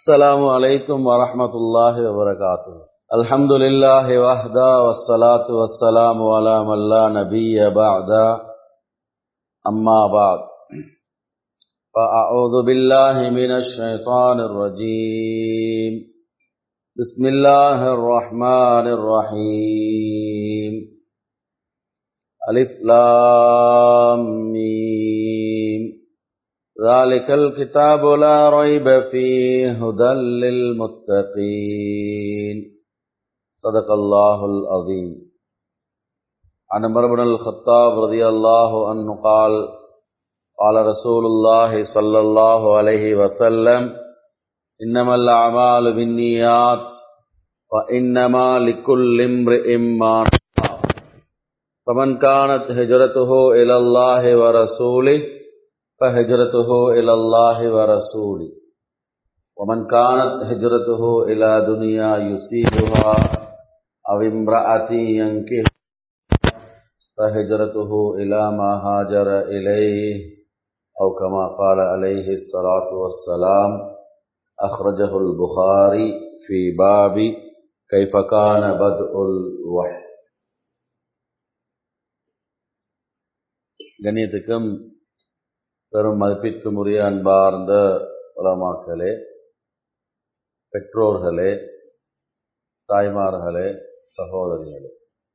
السلام عليكم ورحمة الله وبركاته الحمد لله وحده والصلاة والسلام على من لا نبي بعد أما بعد فأعوذ بالله من الشيطان الرجيم بسم الله الرحمن الرحيم ألف لام ميم ذلك الكتاب لا ريب فيه هدى للمتقين صدق الله العظيم عن عمر بن الخطاب رضي الله عنه قال قال رسول الله صلى الله عليه وسلم إنما الأعمال بالنيات وإنما لكل امرئ ما نوى فمن كانت هجرته إلى الله ورسوله فهجرته إلى الله ورسوله ومن كانت هجرته إلى دنيا يصيبها أو امرأة ينكح فهجرته إلى ما هاجر إليه أو كما قال عليه الصلاة والسلام أخرجه البخاري في باب كيف كان بدء الوحي கண்ணியத்துக்கும் பெரும் மதிப்பிற்கும் உரிய அன்பார்ந்த உலமாக்களே பெற்றோர்களே தாய்மார்களே சகோதரிகளே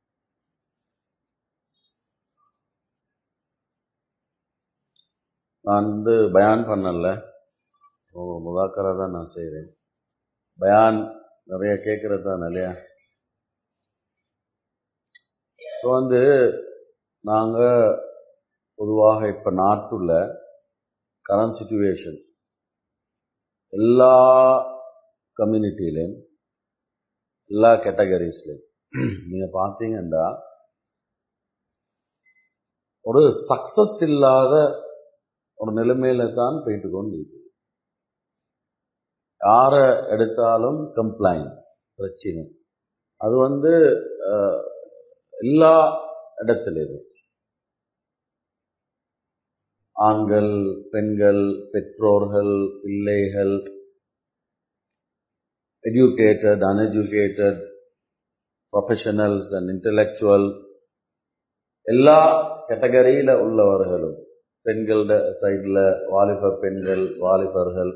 நான் வந்து பயான் பண்ணல ஓ முதாக்கரா தான் நான் செய்கிறேன் பயான் நிறைய கேட்கறது தான் இல்லையா இப்போ வந்து நாங்கள் பொதுவாக இப்போ நாட்டுள்ள கரண்ட் சுச்சுவேஷன் எல்லா கம்யூனிட்டிலையும் எல்லா கேட்டகரிஸ்லையும் நீங்கள் பார்த்தீங்கன்னா ஒரு சக்சஸ் இல்லாத ஒரு நிலைமையில தான் போயிட்டு கொண்டு இருக்குது யாரை எடுத்தாலும் கம்ப்ளைண்ட் பிரச்சனை அது வந்து எல்லா இடத்துலையுமே ஆண்கள் பெண்கள் பெற்றோர்கள் பிள்ளைகள் educated, uneducated, professionals and intellectual எல்லா கேட்டகரியில உள்ளவர்களும் பெண்களோட சைடில் வாலிப பெண்கள் வாலிபர்கள்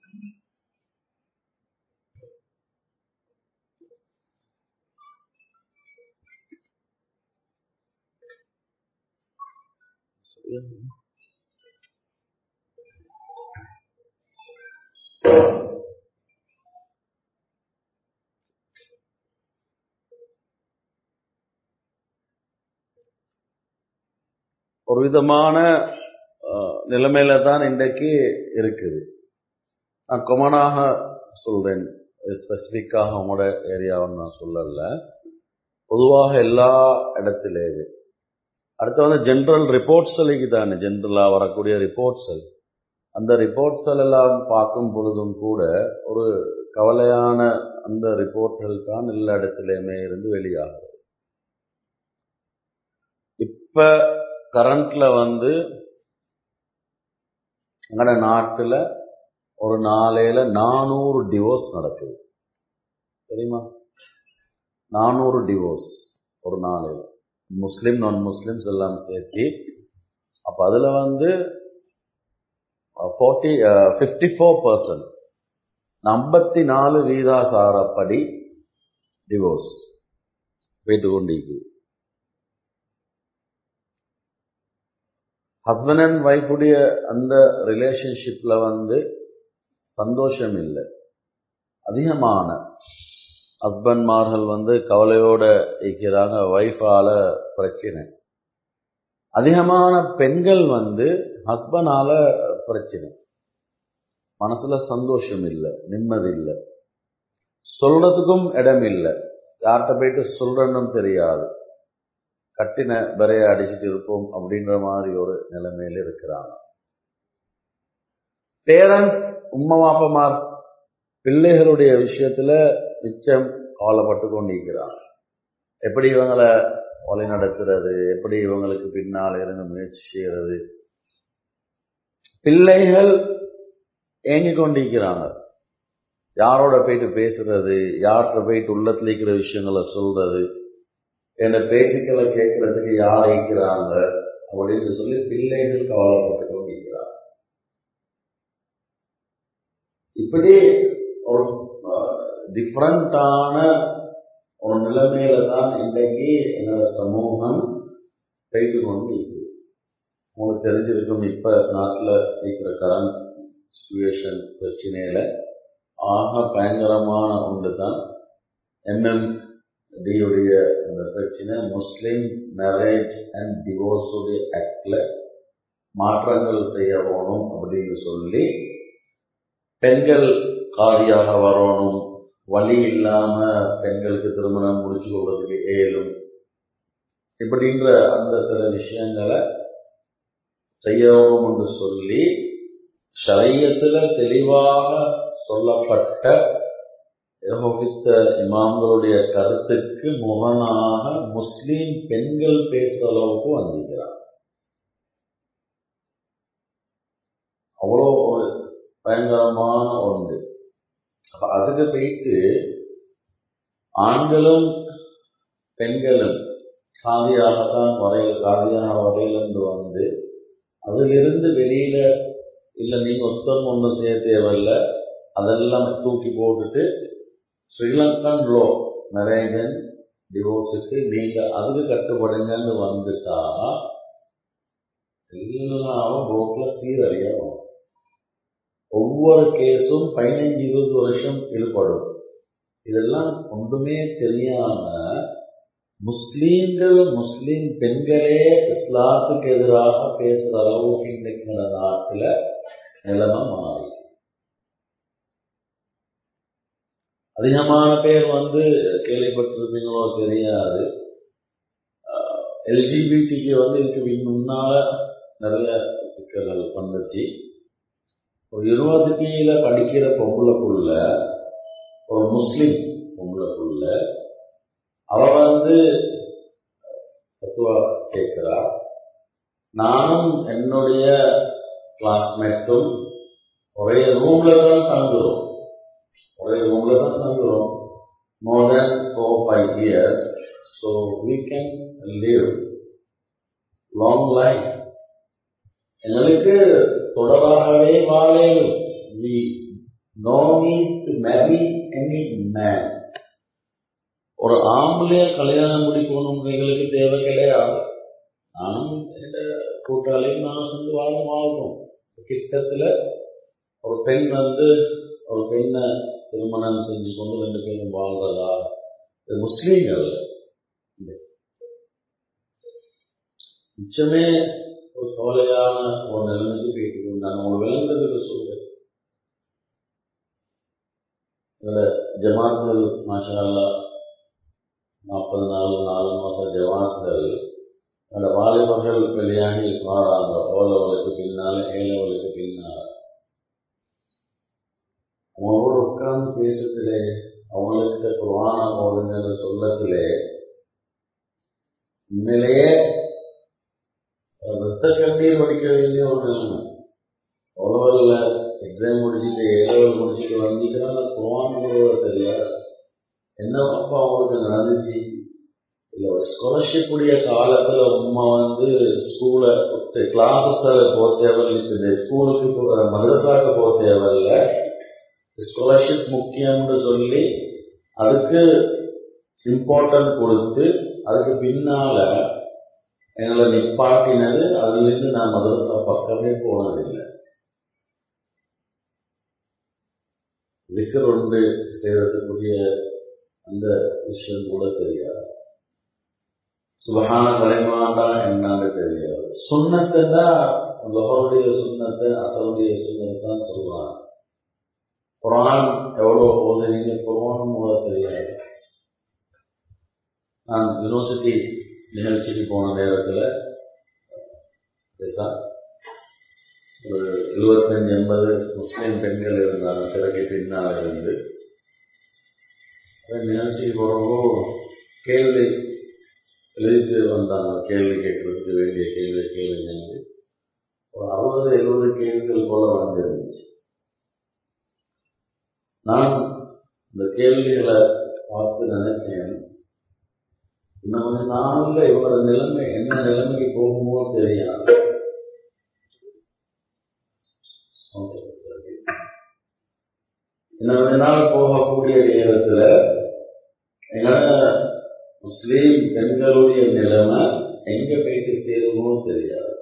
ஒரு விதமான நிலைமையில தான் இன்றைக்கு இருக்குது நான் கொமனாக சொல்றேன் ஸ்பெசிஃபிக்காக உங்களோட ஏரியாவை நான் சொல்லல பொதுவாக எல்லா இடத்துலேயுமே அடுத்து வந்து ஜென்ரல் ரிப்போர்ட்ஸலுக்கு தானே ஜென்ரலாக வரக்கூடிய ரிப்போர்ட்ஸல் அந்த ரிப்போர்ட்ஸல் எல்லாம் பார்க்கும் பொழுதும் கூட ஒரு கவலையான அந்த ரிப்போர்ட்கள் தான் எல்லா இடத்துலையுமே இருந்து வெளியாகுது இப்ப கரண்ட்ல வந்து எங்கட நாட்டுல ஒரு நாளையில நானூறு டிவோர்ஸ் நடக்குது தெரியுமா நானூறு டிவோர்ஸ் ஒரு நாளையில முஸ்லிம் நான் முஸ்லிம்ஸ் எல்லாம் சேர்த்து அப்ப அதுல வந்து ஃபோர்ட்டி ஃபிஃப்டி ஃபோர் பர்சன்ட் ஐம்பத்தி நாலு வீதாசாரப்படி டிவோர்ஸ் போயிட்டு கொண்டிருக்குது ஹஸ்பண்ட் அண்ட் ஒய்ஃபுடைய அந்த ரிலேஷன்ஷிப்ல வந்து சந்தோஷம் இல்லை அதிகமான ஹஸ்பண்ட்மார்கள் வந்து கவலையோட இருக்கிறாங்க ஒய்ஃபால பிரச்சனை அதிகமான பெண்கள் வந்து ஹஸ்பண்டால பிரச்சனை மனசுல சந்தோஷம் இல்லை நிம்மதி இல்லை சொல்றதுக்கும் இடம் இல்லை யார்கிட்ட போயிட்டு சொல்றன்னு தெரியாது கட்டின பறைய அடிச்சுட்டு இருப்போம் அப்படின்ற மாதிரி ஒரு நிலைமையில இருக்கிறாங்க பேரண்ட்ஸ் உம்மா பாப்பமார் பிள்ளைகளுடைய விஷயத்துல நிச்சயம் கவலைப்பட்டு கொண்டிருக்கிறாங்க எப்படி இவங்களை வழி நடத்துறது எப்படி இவங்களுக்கு பின்னால் இருந்து முயற்சி செய்யறது பிள்ளைகள் ஏங்கிக் கொண்டிருக்கிறாங்க யாரோட போயிட்டு பேசுறது யார்கிட்ட போயிட்டு உள்ளத்துல இருக்கிற விஷயங்களை சொல்றது என் பேச்சுக்களை கேட்கறதுக்கு யார் இருக்கிறாங்க அப்படின்னு சொல்லி பிள்ளைகள் கவலைப்பட்டு கொண்டிருக்கிறார் இப்படி ஒரு டிஃப்ரெண்டான ஒரு நிலைமையில தான் இன்றைக்கு என்னோட சமூகம் போயிட்டு கொண்டு இருக்குது உங்களுக்கு தெரிஞ்சிருக்கும் இப்ப நாட்டில் இருக்கிற கரண்ட் சுச்சுவேஷன் பிரச்சனையில ஆக பயங்கரமான ஒன்று தான் எம்எம்டியுடைய அந்த பிரச்சனை முஸ்லிம் மேரேஜ் அண்ட் டிவோர்ஸுடைய ஆக்டில் மாற்றங்கள் செய்ய வேணும் அப்படின்னு சொல்லி பெண்கள் காலியாக வரணும் வழி இல்லாம பெண்களுக்கு திருமணம் முடிச்சு கொள்வதற்கு ஏழும் இப்படின்ற அந்த சில விஷயங்களை செய்யணும் என்று சொல்லி ஷரியத்துல தெளிவாக சொல்லப்பட்ட ஏகோபித்த இமாம்களுடைய கருத்துக்கு முரணாக முஸ்லீம் பெண்கள் பேசுற அளவுக்கு வந்திருக்கிறார் அவ்வளோ ஒரு பயங்கரமான ஒன்று அப்ப அதுக்கு போயிட்டு ஆண்களும் பெண்களும் காதியாகத்தான் வரைய காதியாக வரையிலிருந்து வந்து அதிலிருந்து வெளியில இல்லை நீங்க ஒத்தம் ஒன்றும் செய்ய தேவையில்லை அதெல்லாம் தூக்கி போட்டுட்டு ஸ்ரீலங்கன் லோ மேரேஜன் டிவோர்ஸுக்கு நீங்க அதுக்கு கட்டுப்படுங்கன்னு வந்துட்டா எல்லாரும் ரோட்ல சீரழியும் ஒவ்வொரு கேஸும் பதினைஞ்சு இருபது வருஷம் ஈடுபடும் இதெல்லாம் ஒன்றுமே தெரியாம முஸ்லீம்கள் முஸ்லீம் பெண்களே இஸ்லாத்துக்கு எதிராக பேசுற அளவுக்கு இன்னைக்கு நாட்டில் நிலைமை மாறி அதிகமான பேர் வந்து கேள்விப்பட்டிருப்பீங்களோ தெரியாது எல்ஜிபிடிக்கு வந்து இதுக்கு முன்னால நிறைய சிக்கல்கள் வந்துச்சு ஒரு யூனிவர்சிட்டியில படிக்கிற பொம்பளை புள்ள ஒரு முஸ்லிம் பொம்பளை புள்ள அவ வந்து தத்துவா கேட்கிறா நானும் என்னுடைய கிளாஸ்மேட்டும் ஒரே ரூம்ல தான் தங்குறோம் ஒரே ரூம்ல தான் தங்குறோம் more then four five years so we can live long life எங்களுக்கு தொடராகவே வாழையும் we no need to marry any man ஒரு ஆம்பளைய கல்யாணம் முடிக்கணும் எங்களுக்கு தேவை கிடையாது நானும் எந்த கூட்டாளியும் நானும் சொந்த வாழும் வாழ்வோம் கிட்டத்தில் ஒரு பெண் வந்து ஒரு பெண்ணை திருமணம் செஞ்சு கொண்டு ரெண்டு பேரும் வாழ்றதா இது முஸ்லீம்கள் மிச்சமே ஒரு கவலையான ஒரு நிலைமைக்கு போயிட்டு இருந்தாங்க அவங்க விளங்குறதுக்கு சொல்றேன் இதோட ஜமாத்கள் மாஷால்லா நாற்பது நாலு நாலு மாதம் ஜமாத்கள் அந்த வாலிபர்கள் வெளியாகி வாழாங்க ஓலவளுக்கு பின்னால் ஏழவளுக்கு பின்னால் அவங்களோட உட்கார்ந்து பேசுறதுலே அவங்களுக்கு குரான ஓடுங்கிற சொல்லத்திலே உண்மையிலேயே ரத்த கண்ணீர் வடிக்க வேண்டிய ஒரு நிலைமை ஓலவரில் எக்ஸாம் முடிச்சுட்டு ஏழவல் முடிச்சுட்டு வந்துச்சுன்னா குரான் கூட தெரியாது என்ன அப்பா அவங்களுக்கு நடந்துச்சு இல்லை ஸ்காலர்ஷிப் உடைய காலத்தில் உமா வந்து ஸ்கூலை கிளாஸஸில் போக தேவையில்லை ஸ்கூலுக்கு மதரசாக்கு போக தேவையில்லை ஸ்காலர்ஷிப் முக்கியம்னு சொல்லி அதுக்கு இம்பார்ட்டன்ட் கொடுத்து அதுக்கு பின்னால எங்களை நிப்பாட்டினது அதுலேருந்து நான் மதரசா பக்கமே போனதில்லை விக்கர் ஒன்று செய்யறதுக்குரிய அந்த விஷயம் கூட தெரியாது சுபகான தலைமாண்டா என்னன்னு தெரியாது சுண்ணத்தை லொஹருடைய சுண்ணத்தை அசலுடைய சுண்ணத்தை தான் சொல்லுவாங்க குரான் எவ்வளோ ஓதுனீங்க குரான் மூல தெரியாது நான் யூனிவர்சிட்டி நிகழ்ச்சிக்கு போன நேரத்தில் ஒரு எழுபத்தஞ்சு எண்பது முஸ்லீம் பெண்கள் இருந்தாங்க திரைக்கு பின்னால் இருந்து நிகழ்ச்சிக்கு போகிறப்போ கேள்வி எழுதிட்டு வந்தாங்க கேள்வி கேட்கறதுக்கு வேண்டிய கேள்வி கேள்வி ஒரு அறுபது எழுபது கேள்விகள் போல வந்துருந்துச்சு நான் இந்த கேள்விகளை பார்த்து நினைச்சேன் இன்னும் கொஞ்ச நாள்ல இவரோட நிலைமை என்ன நிலைமைக்கு போகுமோ தெரியாது இன்னும் கொஞ்ச நாள் போகக்கூடிய நேரத்துல எங்களோட முஸ்லீம் பெண்களுடைய நிலைமை எங்க போயிட்டு சேருமோ தெரியாது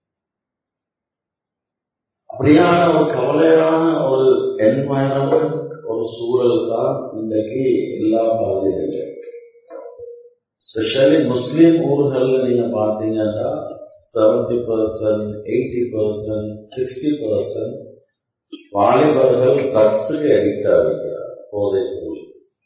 அப்படியான ஒரு கவலையான ஒரு என்வாயரன்மெண்ட் ஒரு சூழல் தான் இன்றைக்கு எல்லா பாதையிலும் ஸ்பெஷலி முஸ்லீம் ஊர்கள்ல நீங்க பார்த்தீங்கன்னா seventy percent eighty percent sixty percent வாலிபர்கள் ட்ரக்ஸுக்கு அடிக்ட் ஆகிறார் போதை பொருள்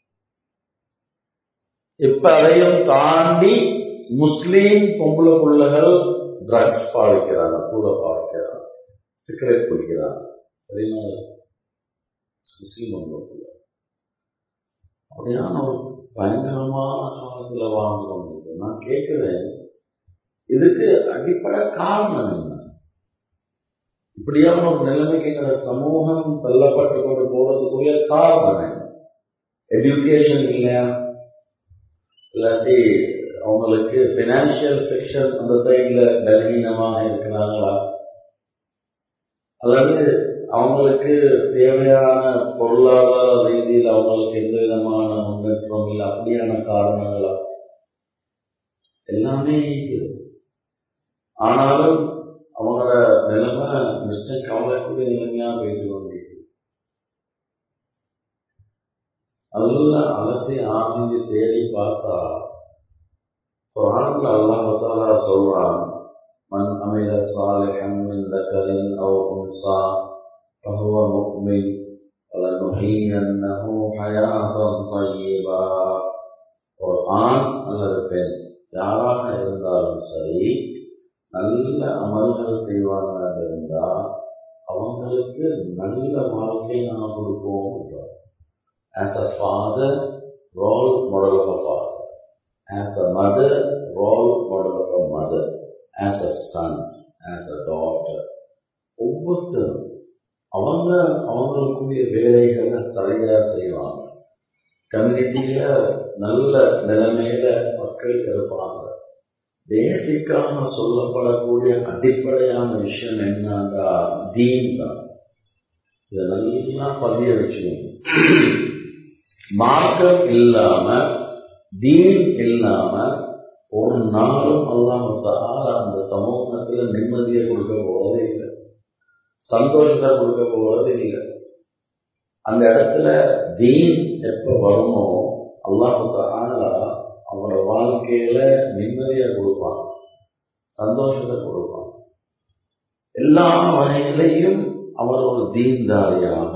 இப்ப அதையும் தாண்டி முஸ்லீம் பொம்பளை பிள்ளைகள் ட்ரக்ஸ் பாவிக்கிறாங்க தூர பாவிக்கிறாங்க சிகரெட் குடிக்கிறாங்க சரிங்களா முஸ்லீம் பொம்பளை அப்படியான ஒரு பயங்கரமான காலத்துல வாழ்ந்தோம் நான் கேட்கிறேன் இதுக்கு அடிப்படை காரணம் என்ன இப்படியான ஒரு நிலைமைக்கு எங்களோட சமூகம் தள்ளப்பட்டு கொண்டு போறதுக்குரிய காரணம் என்ன எஜுகேஷன் இல்லையா இல்லாட்டி அவங்களுக்கு பினான்சியல் செக்ஷன் அந்த சைட்ல பலகீனமாக இருக்கிறாங்களா அல்லது அவங்களுக்கு தேவையான பொருளாதார ரீதியில் அவங்களுக்கு எந்த விதமான முன்னேற்றம் இல்லை அப்படியான காரணங்களா எல்லாமே இருக்குது ஆனாலும் அவங்களோட நிலைமை மிச்சம் கவலைக்கூடிய நிலைமையா போயிட்டு கொண்டிருக்கு நல்ல அலசி ஆராய்ஞ்சு தேடி பார்த்தா குரான்ல அல்லாஹ் தாலா சொல்றான் மன் அமில சாலிஹன் மின் தக்கரின் அவ் உன்சா فهو مؤمن ولنحيينه حياة طيبة ஒரு ஆண் அல்லது பெண் யாராக இருந்தாலும் சரி நல்ல அமல்கள் செய்வாங்க இருந்தா அவங்களுக்கு நல்ல வாழ்க்கை நாம் கொடுப்போம் என்றார் As a father, role model of a father. As a mother, role model of a mother. As a son, as a daughter. ஒவ்வொருத்தரும் அவங்க அவங்களுக்குரிய வேலைகளை சரியா செய்வாங்க கம்யூனிட்டியில நல்ல நிலைமையில மக்கள் இருப்பாங்க பேசிக்காக சொல்லப்படக்கூடிய அடிப்படையான விஷயம் என்னன்னா தீன் தான் இதை நல்லா பதிய வச்சுக்கணும் மார்க்கம் இல்லாம தீன் இல்லாம ஒரு நாளும் அல்லாமத்தால அந்த சமூகத்துல நிம்மதியை கொடுக்க போவதே இல்லை சந்தோஷத்தை கொடுக்க போவதே இல்லை அந்த இடத்துல தீன் எப்ப வருமோ அல்லாமத்தால அவனோட வாழ்க்கையில நிம்மதியை கொடுப்பான் சந்தோஷத்தை கொடுப்பான் எல்லா வகையிலையும் அவர் ஒரு தீன்தாரியாக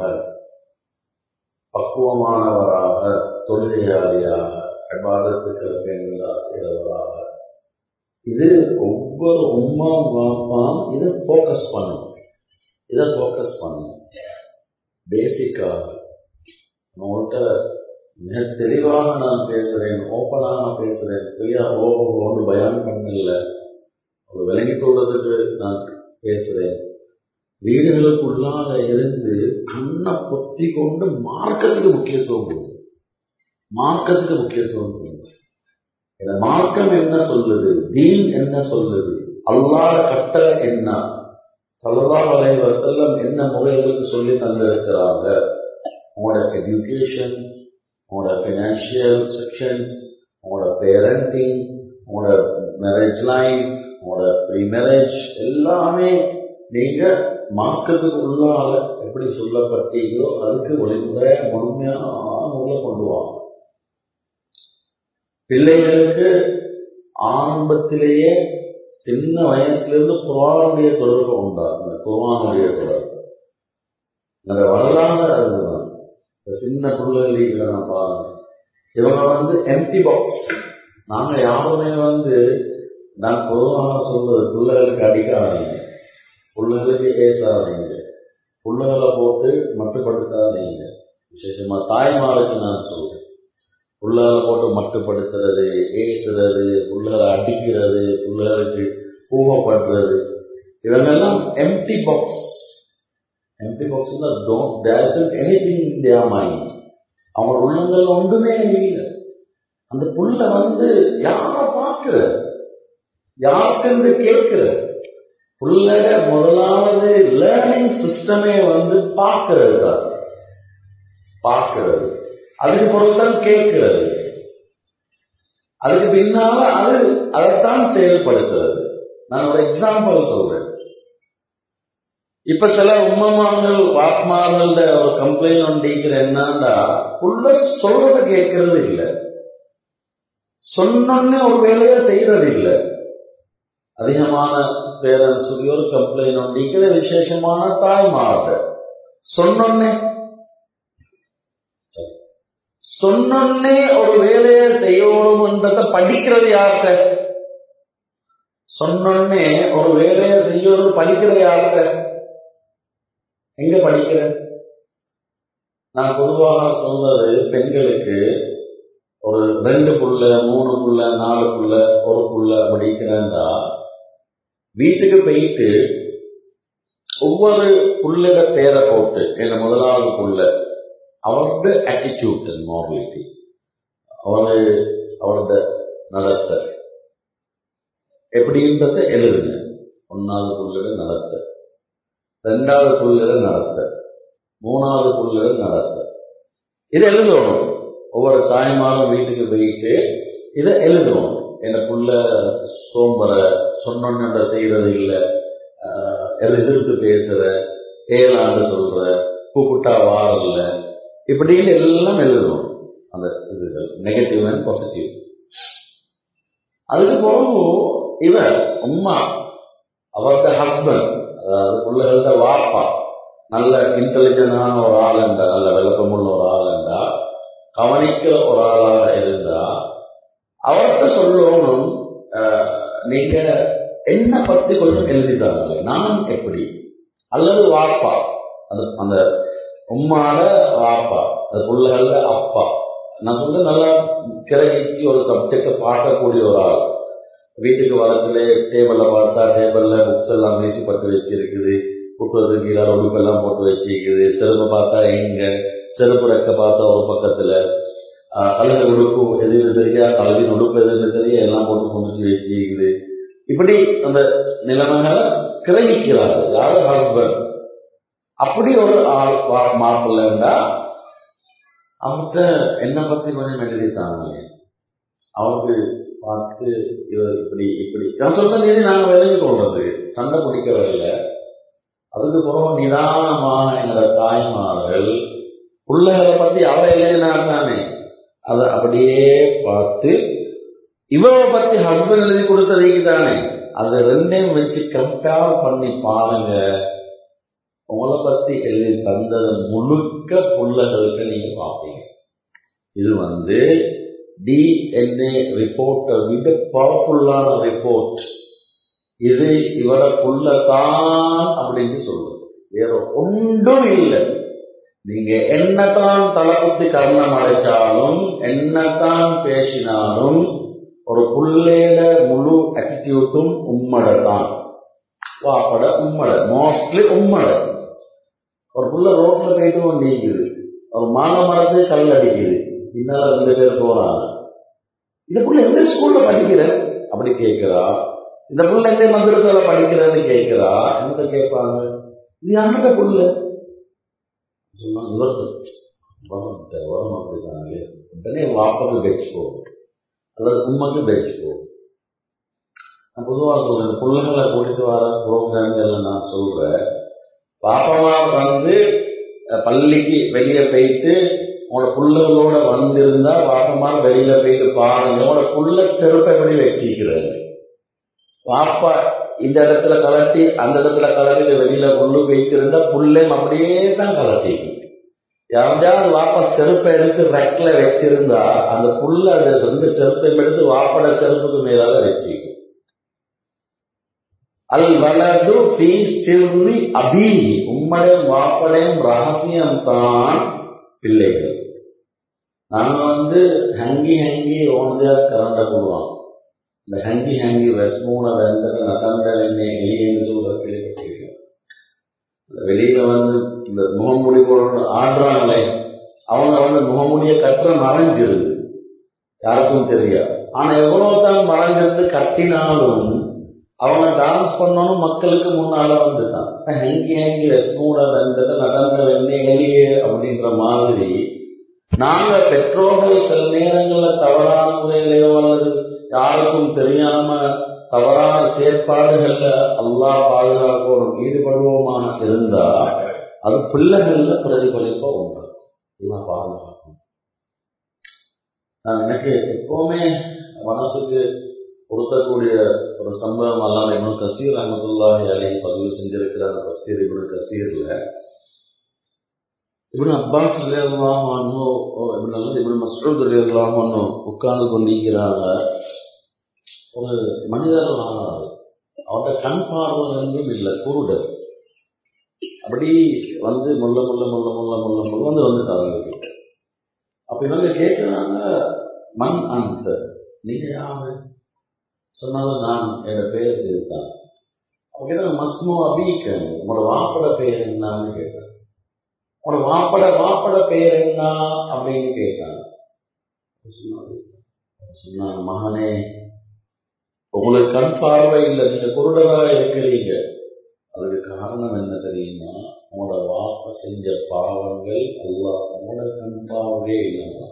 பக்குவமானவராக தொழுகையாளியாக அபாதத்துக்கு பெண்களா செய்கிறவராக இது ஒவ்வொரு உம்மா வாப்பாம் இதை ஃபோக்கஸ் பண்ணணும் இதை ஃபோக்கஸ் பண்ணணும் பேசிக்காக உங்கள்கிட்ட மிக தெளிவாக நான் பேசுறேன் ஓப்பனாக பேசுறேன் சரியா ஓ ஒன்று பயம் பண்ணல ஒரு விளங்கி கொள்றதுக்கு நான் பேசுறேன் வீடுகளுக்குள்ளாக இருந்து கண்ணை பொத்தி கொண்டு மார்க்கத்துக்கு முக்கியத்துவம் கொடுங்க மார்க்கத்துக்கு முக்கியத்துவம் கொடுங்க இந்த மார்க்கம் என்ன சொல்லுது தீன் என்ன சொல்லுது அல்லாத கட்டளை என்ன சல்லா வலை வசல்லம் என்ன முறைகளுக்கு சொல்லி தந்திருக்கிறாங்க உங்களோட எஜுகேஷன் உங்களோட ஃபினான்ஷியல் செக்ஷன்ஸ் உங்களோட பேரண்டிங் உங்களோட மேரேஜ் லைஃப் உங்களோட ப்ரீ மேரேஜ் எல்லாமே நீங்க மார்க்கத்துக்கு உள்ளால எப்படி சொல்லப்பட்டீங்களோ அதுக்கு வழிமுறை முழுமையான உள்ள கொண்டு வாங்க பிள்ளைகளுக்கு ஆரம்பத்திலேயே சின்ன வயசுல இருந்து குரானுடைய தொடர்பு உண்டாங்க குரானுடைய தொடர்பு அந்த வரலாறு அதுதான் சின்ன பிள்ளைகளை நான் பாருங்க இவங்க வந்து எம்டி பாக்ஸ் நாங்க யாருமே வந்து நான் பொதுவாக சொல்றது பிள்ளைகளுக்கு அடிக்காதீங்க பிள்ளைகளுக்கு ஏசாதீங்க பிள்ளைகளை போட்டு மட்டுப்படுத்தாதீங்க விசேஷமா தாய்மாருக்கு நான் சொல்றேன் பிள்ளைகளை போட்டு மட்டுப்படுத்துறது ஏற்றுறது பிள்ளைகளை அடிக்கிறது பிள்ளைகளுக்கு பூகப்படுறது இவங்கெல்லாம் empty box empty box don't there is anything in their mind அவங்க உள்ளங்கள் ஒன்றுமே இல்லை அந்த புள்ள வந்து யார பார்க்கிற யாருக்குன்னு கேட்கிற புள்ளட முதலாவது லேர்னிங் சிஸ்டமே வந்து பார்க்கிறது தான் பார்க்கிறது அதுக்கு பொருள்தான் கேட்கிறது அதுக்கு பின்னால அது அதைத்தான் செயல்படுத்துறது நான் ஒரு எக்ஸாம்பிள் சொல்றேன் இப்ப சில உம்மமார்கள் வாத்மார்கள்ட ஒரு கம்ப்ளைண்ட் ஒன்றிக்கிற என்னன்னா புள்ள சொல்றத கேட்கறது இல்லை சொன்னோன்னு ஒரு வேலையை செய்யறது இல்லை அதிகமான பேரண்ட்ஸ் ஒரு கம்ப்ளைண்ட் ஒன்றிக்கிற விசேஷமான தாய்மார்கள் சொன்னோன்னே சொன்னோன்னே ஒரு வேலையை செய்யணும்ன்றத படிக்கிறது யார்கிட்ட சொன்னோன்னே ஒரு வேலையை செய்யணும் படிக்கிறது யார்கிட்ட எங்க படிக்கிற நான் பொதுவாக சொல்றது பெண்களுக்கு ஒரு ரெண்டு புள்ள மூணு புள்ள நாலு புள்ள ஒரு புள்ள படிக்கிறேன்டா வீட்டுக்கு போயிட்டு ஒவ்வொரு புள்ளட பேரை போட்டு என்ன முதலாவது புள்ள அவரது ஆட்டிடியூட் அண்ட் மாரலிட்டி அவரு அவரது நடத்த எப்படின்றத எழுதுங்க ஒன்னாவது புள்ளிட நடத்த ரெண்டாவது புள்ளிட நடத்த மூணாவது புள்ளிட நடத்த இதை எழுதணும் ஒவ்வொரு தாய்மாரும் வீட்டுக்கு போயிட்டு இதை எழுதணும் என்ன புள்ள சோம்பரை சொன்னோன்னு செய்யறது இல்லை எதிர்த்து பேசுற ஏழாண்டு சொல்ற கூப்பிட்டா வாரல்ல இப்படின்னு எல்லாம் எழுதணும் அந்த இதுகள் நெகட்டிவ் அண்ட் பாசிட்டிவ் அதுக்கு பிறகு இவர் அம்மா அவர்த ஹஸ்பண்ட் அதாவது பிள்ளைகள வாப்பா நல்ல இன்டெலிஜென்டான ஒரு ஆள் என்றா நல்ல விளக்கமுள்ள ஒரு ஆள் என்றா கவனிக்கிற ஒரு ஆளாக இருந்தா அவர்கிட்ட சொல்லணும் நீங்க என்ன பத்தி கொஞ்சம் எழுதிட்டாங்களே நான் எப்படி அல்லது வாப்பா அந்த அந்த உம்மால வாப்பா அது பிள்ளைகள அப்பா நான் சொல்ல நல்லா கிரகிச்சு ஒரு சப்ஜெக்டை பார்க்கக்கூடிய ஒரு ஆள் வீட்டுக்கு வரத்துல டேபிள்ல பார்த்தா டேபிள்ல புக்ஸ் எல்லாம் வீசி பட்டு வச்சிருக்குது குட்டுறது கீழே உடுப்பெல்லாம் போட்டு வச்சிருக்குது செருப்பு பார்த்தா எங்க செருப்பு ரெக்க பார்த்தா ஒரு பக்கத்துல அல்லது உடுப்பு எதுன்னு தெரியா கலவின் உடுப்பு எதுன்னு தெரிய எல்லாம் போட்டு குமிச்சு வச்சிருக்குது இப்படி அந்த நிலைமைகளை கிரகிக்கிறாரு யாரு ஹஸ்பண்ட் அப்படி ஒரு ஆள் மாப்பிள்ளா அவர்கிட்ட என்ன பத்தி கொஞ்சம் எழுதிட்டாங்க அவருக்கு பார்த்து இவர் இப்படி இப்படி நான் சொல்ற நீதி நாங்கள் விலகி கொள்றது சண்டை பிடிக்கிறதில்ல அதுக்கு பிறகு நிதானமான எங்களோட தாய்மார்கள் பிள்ளைகளை பத்தி அவரை எழுதினார் தானே அதை அப்படியே பார்த்து இவரை பத்தி ஹஸ்பண்ட் எழுதி கொடுத்ததுக்கு தானே அதை ரெண்டையும் வச்சு கம்பேர் பண்ணி பாருங்க உங்களை பத்தி எழுதி தந்தது முழுக்க புள்ளகளுக்கு நீங்க பார்ப்பீங்க இது வந்து டிஎன்ஏ ரிப்போர்ட்டை விட பவர்ஃபுல்லான ரிப்போர்ட் இது இவர புள்ளதான் அப்படின்னு சொல்லுது வேற ஒன்றும் இல்லை நீங்க என்னதான் தலைக்குத்தி கர்ணம் அடைச்சாலும் என்னதான் பேசினாலும் ஒரு புள்ளையில முழு அட்டிடியூட்டும் உம்மட தான் வாப்பட உம்மட மோஸ்ட்லி உம்மட ஒரு புள்ள ரோட்ல போயிட்டு கொண்டிருக்குது ஒரு மாலை மரத்து கல் அடிக்குது பின்னால ரெண்டு பேர் போறாங்க இந்த புள்ள எந்த ஸ்கூல்ல படிக்கிற அப்படி கேட்கிறா இந்த புள்ள எந்த மந்திரத்துல படிக்கிறன்னு கேட்கிறா என்ன கேட்பாங்க இது யாருட புள்ள இவருக்கு வரும் வரும் அப்படிதாங்க உடனே வாப்பக்கு பெட்ச் போகும் அல்லது உண்மைக்கு பெட்ச் போகும் நான் பொதுவாக சொல்றேன் பிள்ளைங்களை கூட்டிட்டு வர ப்ரோக்ராம்கள் நான் சொல்றேன் பாப்பமா வந்து பள்ளிக்கு வெளியே போயிட்டு உங்களோட புள்ளகளோட வந்திருந்தா பாப்பமா வெளியில போயிட்டு பாருங்க உங்களோட புள்ள செருப்பை எப்படி வச்சிக்கிறது பாப்பா இந்த இடத்துல கலட்டி அந்த இடத்துல கலட்டிட்டு வெளியில புல்லு வைத்திருந்தா புள்ளையும் அப்படியே தான் கலட்டிக்கு யாராவது வாப்பா செருப்பை எடுத்து ரெக்கில வச்சிருந்தா அந்த புல்ல அந்த ரெண்டு செருப்பையும் எடுத்து வாப்பட செருப்புக்கு மேலால வச்சிக்கும் அல் வலது பி சிறுமி அபி உம்மடையும் வாப்படையும் ரகசியம் தான் பிள்ளைகள் நாங்க வந்து ஹங்கி ஹங்கி ஓனதையா கரண்ட போடுவோம் இந்த ஹங்கி ஹங்கி வெஸ்மூன வெந்தர நகண்ட வெண்ணெய் எலின்னு சொல்ற கேள்விப்பட்டிருக்கேன் வெளியில வந்து இந்த முகமூடி போடணும் ஆடுறாங்களே அவங்க வந்து முகமூடிய கற்ற மறைஞ்சிருது யாருக்கும் தெரியாது ஆனா எவ்வளவு தான் மறைஞ்சிருந்து கட்டினாலும் அவங்க டான்ஸ் பண்ணணும் மக்களுக்கு முன்னால வந்துட்டான் ஹெங்கி ஹெங்கி கூட வந்தது நடந்த வெளியே அப்படின்ற மாதிரி நாங்க பெற்றோர்கள் சில நேரங்கள்ல தவறான முறையிலேயோ அல்லது யாருக்கும் தெரியாம தவறான செயற்பாடுகள்ல அல்லா பாதுகாப்போம் ஈடுபடுவோமாக இருந்தா அது பிள்ளைகள்ல பிரதிபலிப்பா உண்டு எல்லாம் பாதுகாக்கும் நான் எனக்கு எப்பவுமே மனசுக்கு பொருத்தக்கூடிய ஒரு சம்பவம் எல்லாம் இன்னும் கசீர் அஹமதுல்லாஹி அலி பதிவு செஞ்சிருக்கிற அந்த கசீர் இப்படி கசீர்ல இப்படி அப்பாஸ் அல்லாஹ் இப்படி இப்படி மசூத் அல்லாஹ் உட்கார்ந்து கொண்டிருக்கிறாங்க ஒரு மனிதர் அவரோட கண் பார்வை இருந்தும் இல்லை குருடர் அப்படி வந்து முள்ள முள்ள முள்ள முள்ள முள்ள முள்ள வந்து வந்துட்டாங்க கிட்ட அப்ப இவங்க கேட்கிறாங்க மண் அந்த நீங்க யாரு சொன்னாலும் நான் என்னோட பேர் இதுதான் அவங்க கேட்டாங்க மஸ்மோ அபீக்க உங்களோட வாப்பட பேர் என்னன்னு கேட்டாங்க உங்களோட வாப்பட வாப்பட பேர் என்ன அப்படின்னு கேட்டாங்க சொன்னாங்க மகனே உங்களுக்கு கண் பார்வை இல்லை நீங்க குருடரா இருக்கிறீங்க அதுக்கு காரணம் என்ன தெரியுமா உங்களோட வாப்ப செஞ்ச பாவங்கள் அல்லா உங்களோட கண் பார்வையே இல்லாம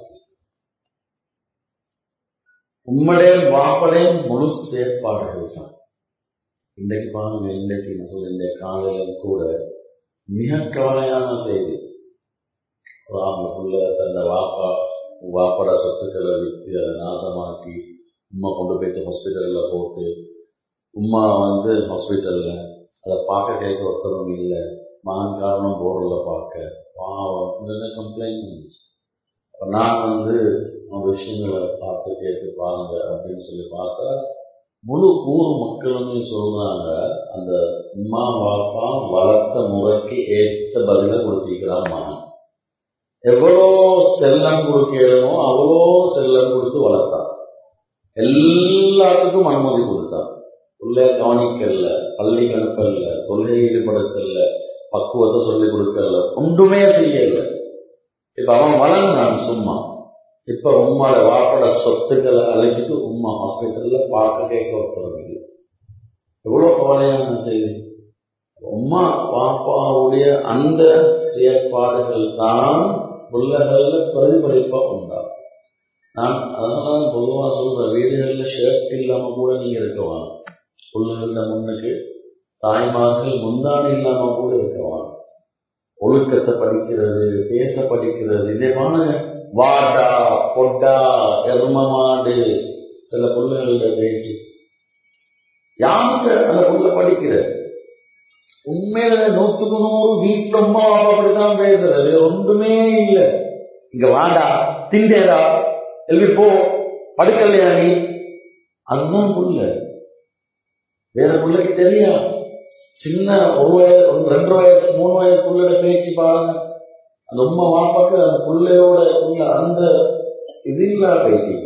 உம்முடைய வாப்படைய முழு செயற்பாடுகள் தான் இன்றைக்கு பாருங்க இன்றைக்கு நான் சொல்ல இந்த காலையில் கூட மிக கவலையான செய்தி அவங்களுக்குள்ள தந்த வாப்பா வாப்பட சொத்துக்களை விற்று அதை நாசமாக்கி உமா கொண்டு போயிட்டு ஹாஸ்பிட்டலில் போட்டு உமா வந்து ஹாஸ்பிட்டலில் அதை பார்க்க கேட்க ஒருத்தரும் இல்லை மகன் காரணம் போரில் பார்க்க பாவம் இந்த கம்ப்ளைண்ட் நான் வந்து அந்த விஷயங்களை பார்த்து கேட்டு பாருங்க அப்படின்னு சொல்லி பார்த்தா முழு ஊர் மக்களுமே சொல்றாங்க அந்த உமா பாப்பா வளர்த்த முறைக்கு ஏற்ற பதில கொடுத்திருக்கிறான் மகன் எவ்வளோ செல்லம் கொடுக்கணுமோ அவ்வளோ செல்லம் கொடுத்து வளர்த்தான் எல்லாத்துக்கும் அனுமதி கொடுத்தான் உள்ள கவனிக்கல பள்ளி கணுக்கல்ல தொல்லை ஈடுபடுத்தல பக்குவத்தை சொல்லிக் கொடுக்கல ஒன்றுமே செய்யல இப்ப அவன் வளர்ந்தான் சும்மா இப்ப உம்மாட வாப்பட சொத்துக்களை அழைச்சிட்டு உம்மா ஹாஸ்பிட்டல்ல பார்க்க கேட்க ஒருத்தரும் எவ்வளவு கவலையான செய்தி உம்மா பாப்பாவுடைய அந்த செயற்பாடுகள் தான் பிள்ளைகள்ல பிரதிபலிப்பா உண்டாகும் நான் அதனால பொதுவா சொல்ற வீடுகள்ல ஷர்ட் இல்லாம கூட நீங்க இருக்கலாம் பிள்ளைகள முன்னுக்கு தாய்மார்கள் முந்தாணி இல்லாம கூட இருக்கலாம் ஒழுக்கத்தை படிக்கிறது பேச படிக்கிறது இதே பாருங்க வாடா பொட்டா எரும மாடு சில பிள்ளைகள பேச்சு யாருக்கு அந்த புள்ள படிக்கிற உண்மையில நூத்துக்கு நூறு வீட்டுல அம்மா அப்பா அப்படிதான் பேசுறது ஒன்றுமே இல்லை இங்க வாடா திண்டேடா எழுதி போ படுக்கலையா நீ அதுதான் புள்ள வேற பிள்ளைக்கு தெரியா சின்ன ஒரு வயசு ஒரு ரெண்டு வயசு மூணு வயசு பிள்ளையோட பேச்சு பாருங்க அந்த உண்மை வாப்பாக்கு அந்த பிள்ளையோட உள்ள அந்த இது இல்லா பேசிக்கிறது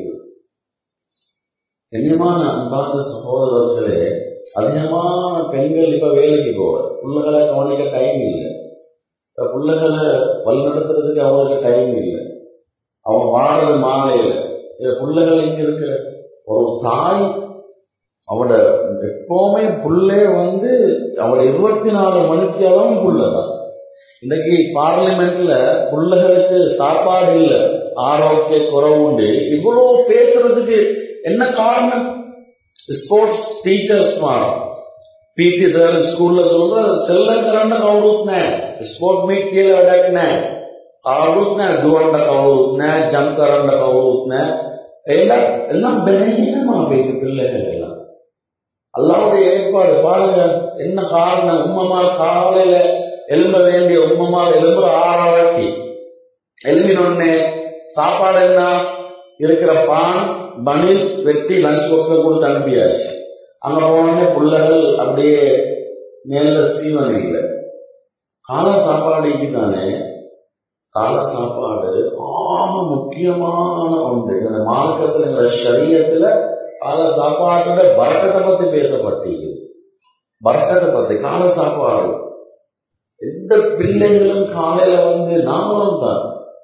கண்ணியமான அன்பார்ந்த சகோதரர்களே அதிகமான பெண்கள் இப்ப வேலைக்கு போற பிள்ளைகளை கவனிக்க டைம் இல்லை இப்ப பிள்ளைகளை வழிநடத்துறதுக்கு அவங்களுக்கு டைம் இல்லை அவன் வாடுறது மாலையில பிள்ளைகள் இங்க இருக்கிற ஒரு தாய் அவட எப்பவுமே புள்ளே வந்து அவட இருபத்தி நாலு மணிக்கு அவன் புள்ளதான் இன்னைக்கு பார்லிமெண்ட்ல பிள்ளைகளுக்கு சாப்பாடு இல்லை ஆரோக்கிய குறைவு உண்டு இவ்வளோ பேசுறதுக்கு என்ன காரணம் ஸ்போர்ட்ஸ் டீச்சர்ஸ் மாறும் பிடி சார் ஸ்கூல்ல சொல்ற செல்ல கரண்ட கவுරුත්නෑ ස්පෝර්ට් මීට් කියලා වැඩක් නැහැ කවුරුත් නැහැ දුවන්න කවුරුත් නැහැ ජම්ප් කරන්න කවුරුත් නැහැ எல்லாம் எல்லாம் பலகீனமா போயிட்டு பிள்ளைகள் எல்லாம் அல்லாவுடைய ஏற்பாடு பாருங்க என்ன காரணம் உம்மமா காலையில எழும்ப வேண்டிய உம்மமா எழும்புற ஆறாவாக்கி எழுப்பினொன்னே சாப்பாடு என்ன இருக்கிற பான் பனில் வெட்டி லஞ்ச் பாக்ஸ்ல கொடுத்து அனுப்பியாச்சு அங்க போனோடனே பிள்ளைகள் அப்படியே மேல ஸ்ரீவன் இல்லை கால சாப்பாடு தானே கால சாப்பாடு ஆக முக்கியமான ஒன்று இந்த மார்க்கத்தில் இந்த சரியத்துல கால சாப்பாட்டோட பறக்கத்தை பத்தி பேசப்பட்டீங்க பறக்கத்தை பத்தி கால சாப்பாடு எந்த பிள்ளைங்களும் காலையில வந்து நாமளும் தான்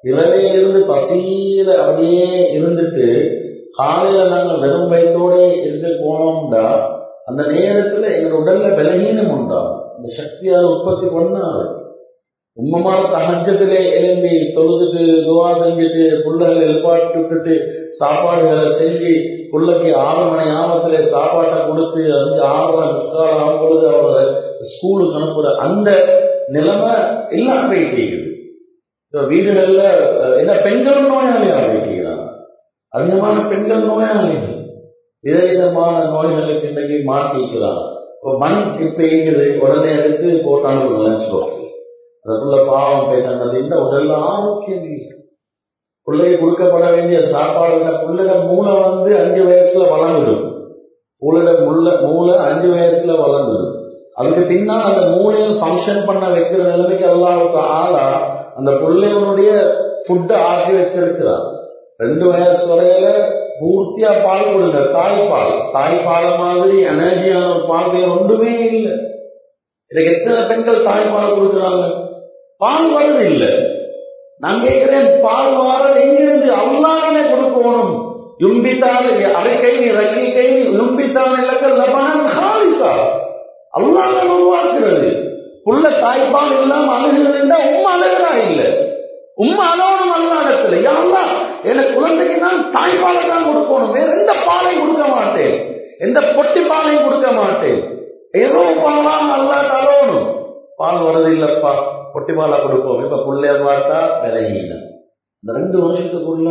இரவே இருந்து பசியில அப்படியே இருந்துட்டு காலையில நாங்க வெறும் வயிற்றோட இருந்து போனோம்டா அந்த நேரத்துல எங்க உடல்ல பலகீனம் உண்டாகும் அந்த சக்தியால் உற்பத்தி பண்ணாது உம்மமான தகஜத்திலே எழும்பி தொழுதுட்டு துவா செஞ்சுட்டு புள்ளகளை எழுப்பாட்டி விட்டுட்டு சாப்பாடுகளை செஞ்சு பிள்ளைக்கு ஆறு மணி ஆபத்துல சாப்பாட்டை கொடுத்து அஞ்சு ஆறு முக்கால் ஆகும் பொழுது அவரை ஸ்கூலுக்கு அனுப்புற அந்த நிலைமை எல்லாம் போயிட்டு வீடுகள்ல என்ன பெண்கள் நோயாளியாக போயிட்டீங்கிறாங்க அதிகமான பெண்கள் நோயாளிகள் விதவிதமான நோய்களுக்கு இன்றைக்கு மாட்டிக்கிறாங்க இப்போ மண் இப்ப இயங்குது உடனே எடுத்து போட்டாங்க லஞ்ச் பாக்ஸ் அதுக்குள்ள பாவம் பேசுறது இந்த உடல்ல ஆரோக்கியம் இல்லை பிள்ளைக்கு கொடுக்கப்பட வேண்டிய சாப்பாடு பிள்ளைட மூளை வந்து அஞ்சு வயசுல வளர்ந்துடும் பிள்ளைட முள்ள மூளை அஞ்சு வயசுல வளர்ந்துடும் அதுக்கு பின்னால் அந்த மூளையும் ஃபங்க்ஷன் பண்ண வைக்கிற நிலைமைக்கு அல்லாவுக்கு ஆளா அந்த பிள்ளைகளுடைய ஃபுட்டை ஆக்கி வச்சிருக்கிறான் ரெண்டு வயசு வரையில பூர்த்தியா பால் கொடுங்க தாய்ப்பால் தாய்ப்பால் மாதிரி எனர்ஜியான ஒரு பால் வேற ஒன்றுமே இல்லை இதுக்கு எத்தனை பெண்கள் தாய்ப்பால் கொடுக்குறாங்க பால் வரது இல்லை நான் கேட்கிறேன் பால் வாரது எங்கிருந்து அல்லாமே கொடுக்கணும் யும்பித்தால் அரைக்கை ரக்கி கை யும்பித்தால் இலக்க லபனன் ஹாலிசா அல்லாத உருவாக்குறது புள்ள தாய்ப்பால் இல்லாம அழுகுறதுன்னா உண்மை அழுகிறா இல்லை உண்மை அலோனும் அல்லாடத்துல யாருந்தா எனக்கு குழந்தைக்கு நான் தாய்ப்பாலை தான் கொடுக்கணும் வேற எந்த பாலையும் கொடுக்க மாட்டேன் எந்த பொட்டி பாலையும் கொடுக்க மாட்டேன் ஏதோ பாலாம் அல்லாட்ட அலோனும் பால் வருது இல்லப்பா பொட்டி பாலா கொடுப்போம் இப்ப பிள்ளைய பார்த்தா விலகின இந்த ரெண்டு வருஷத்துக்குள்ள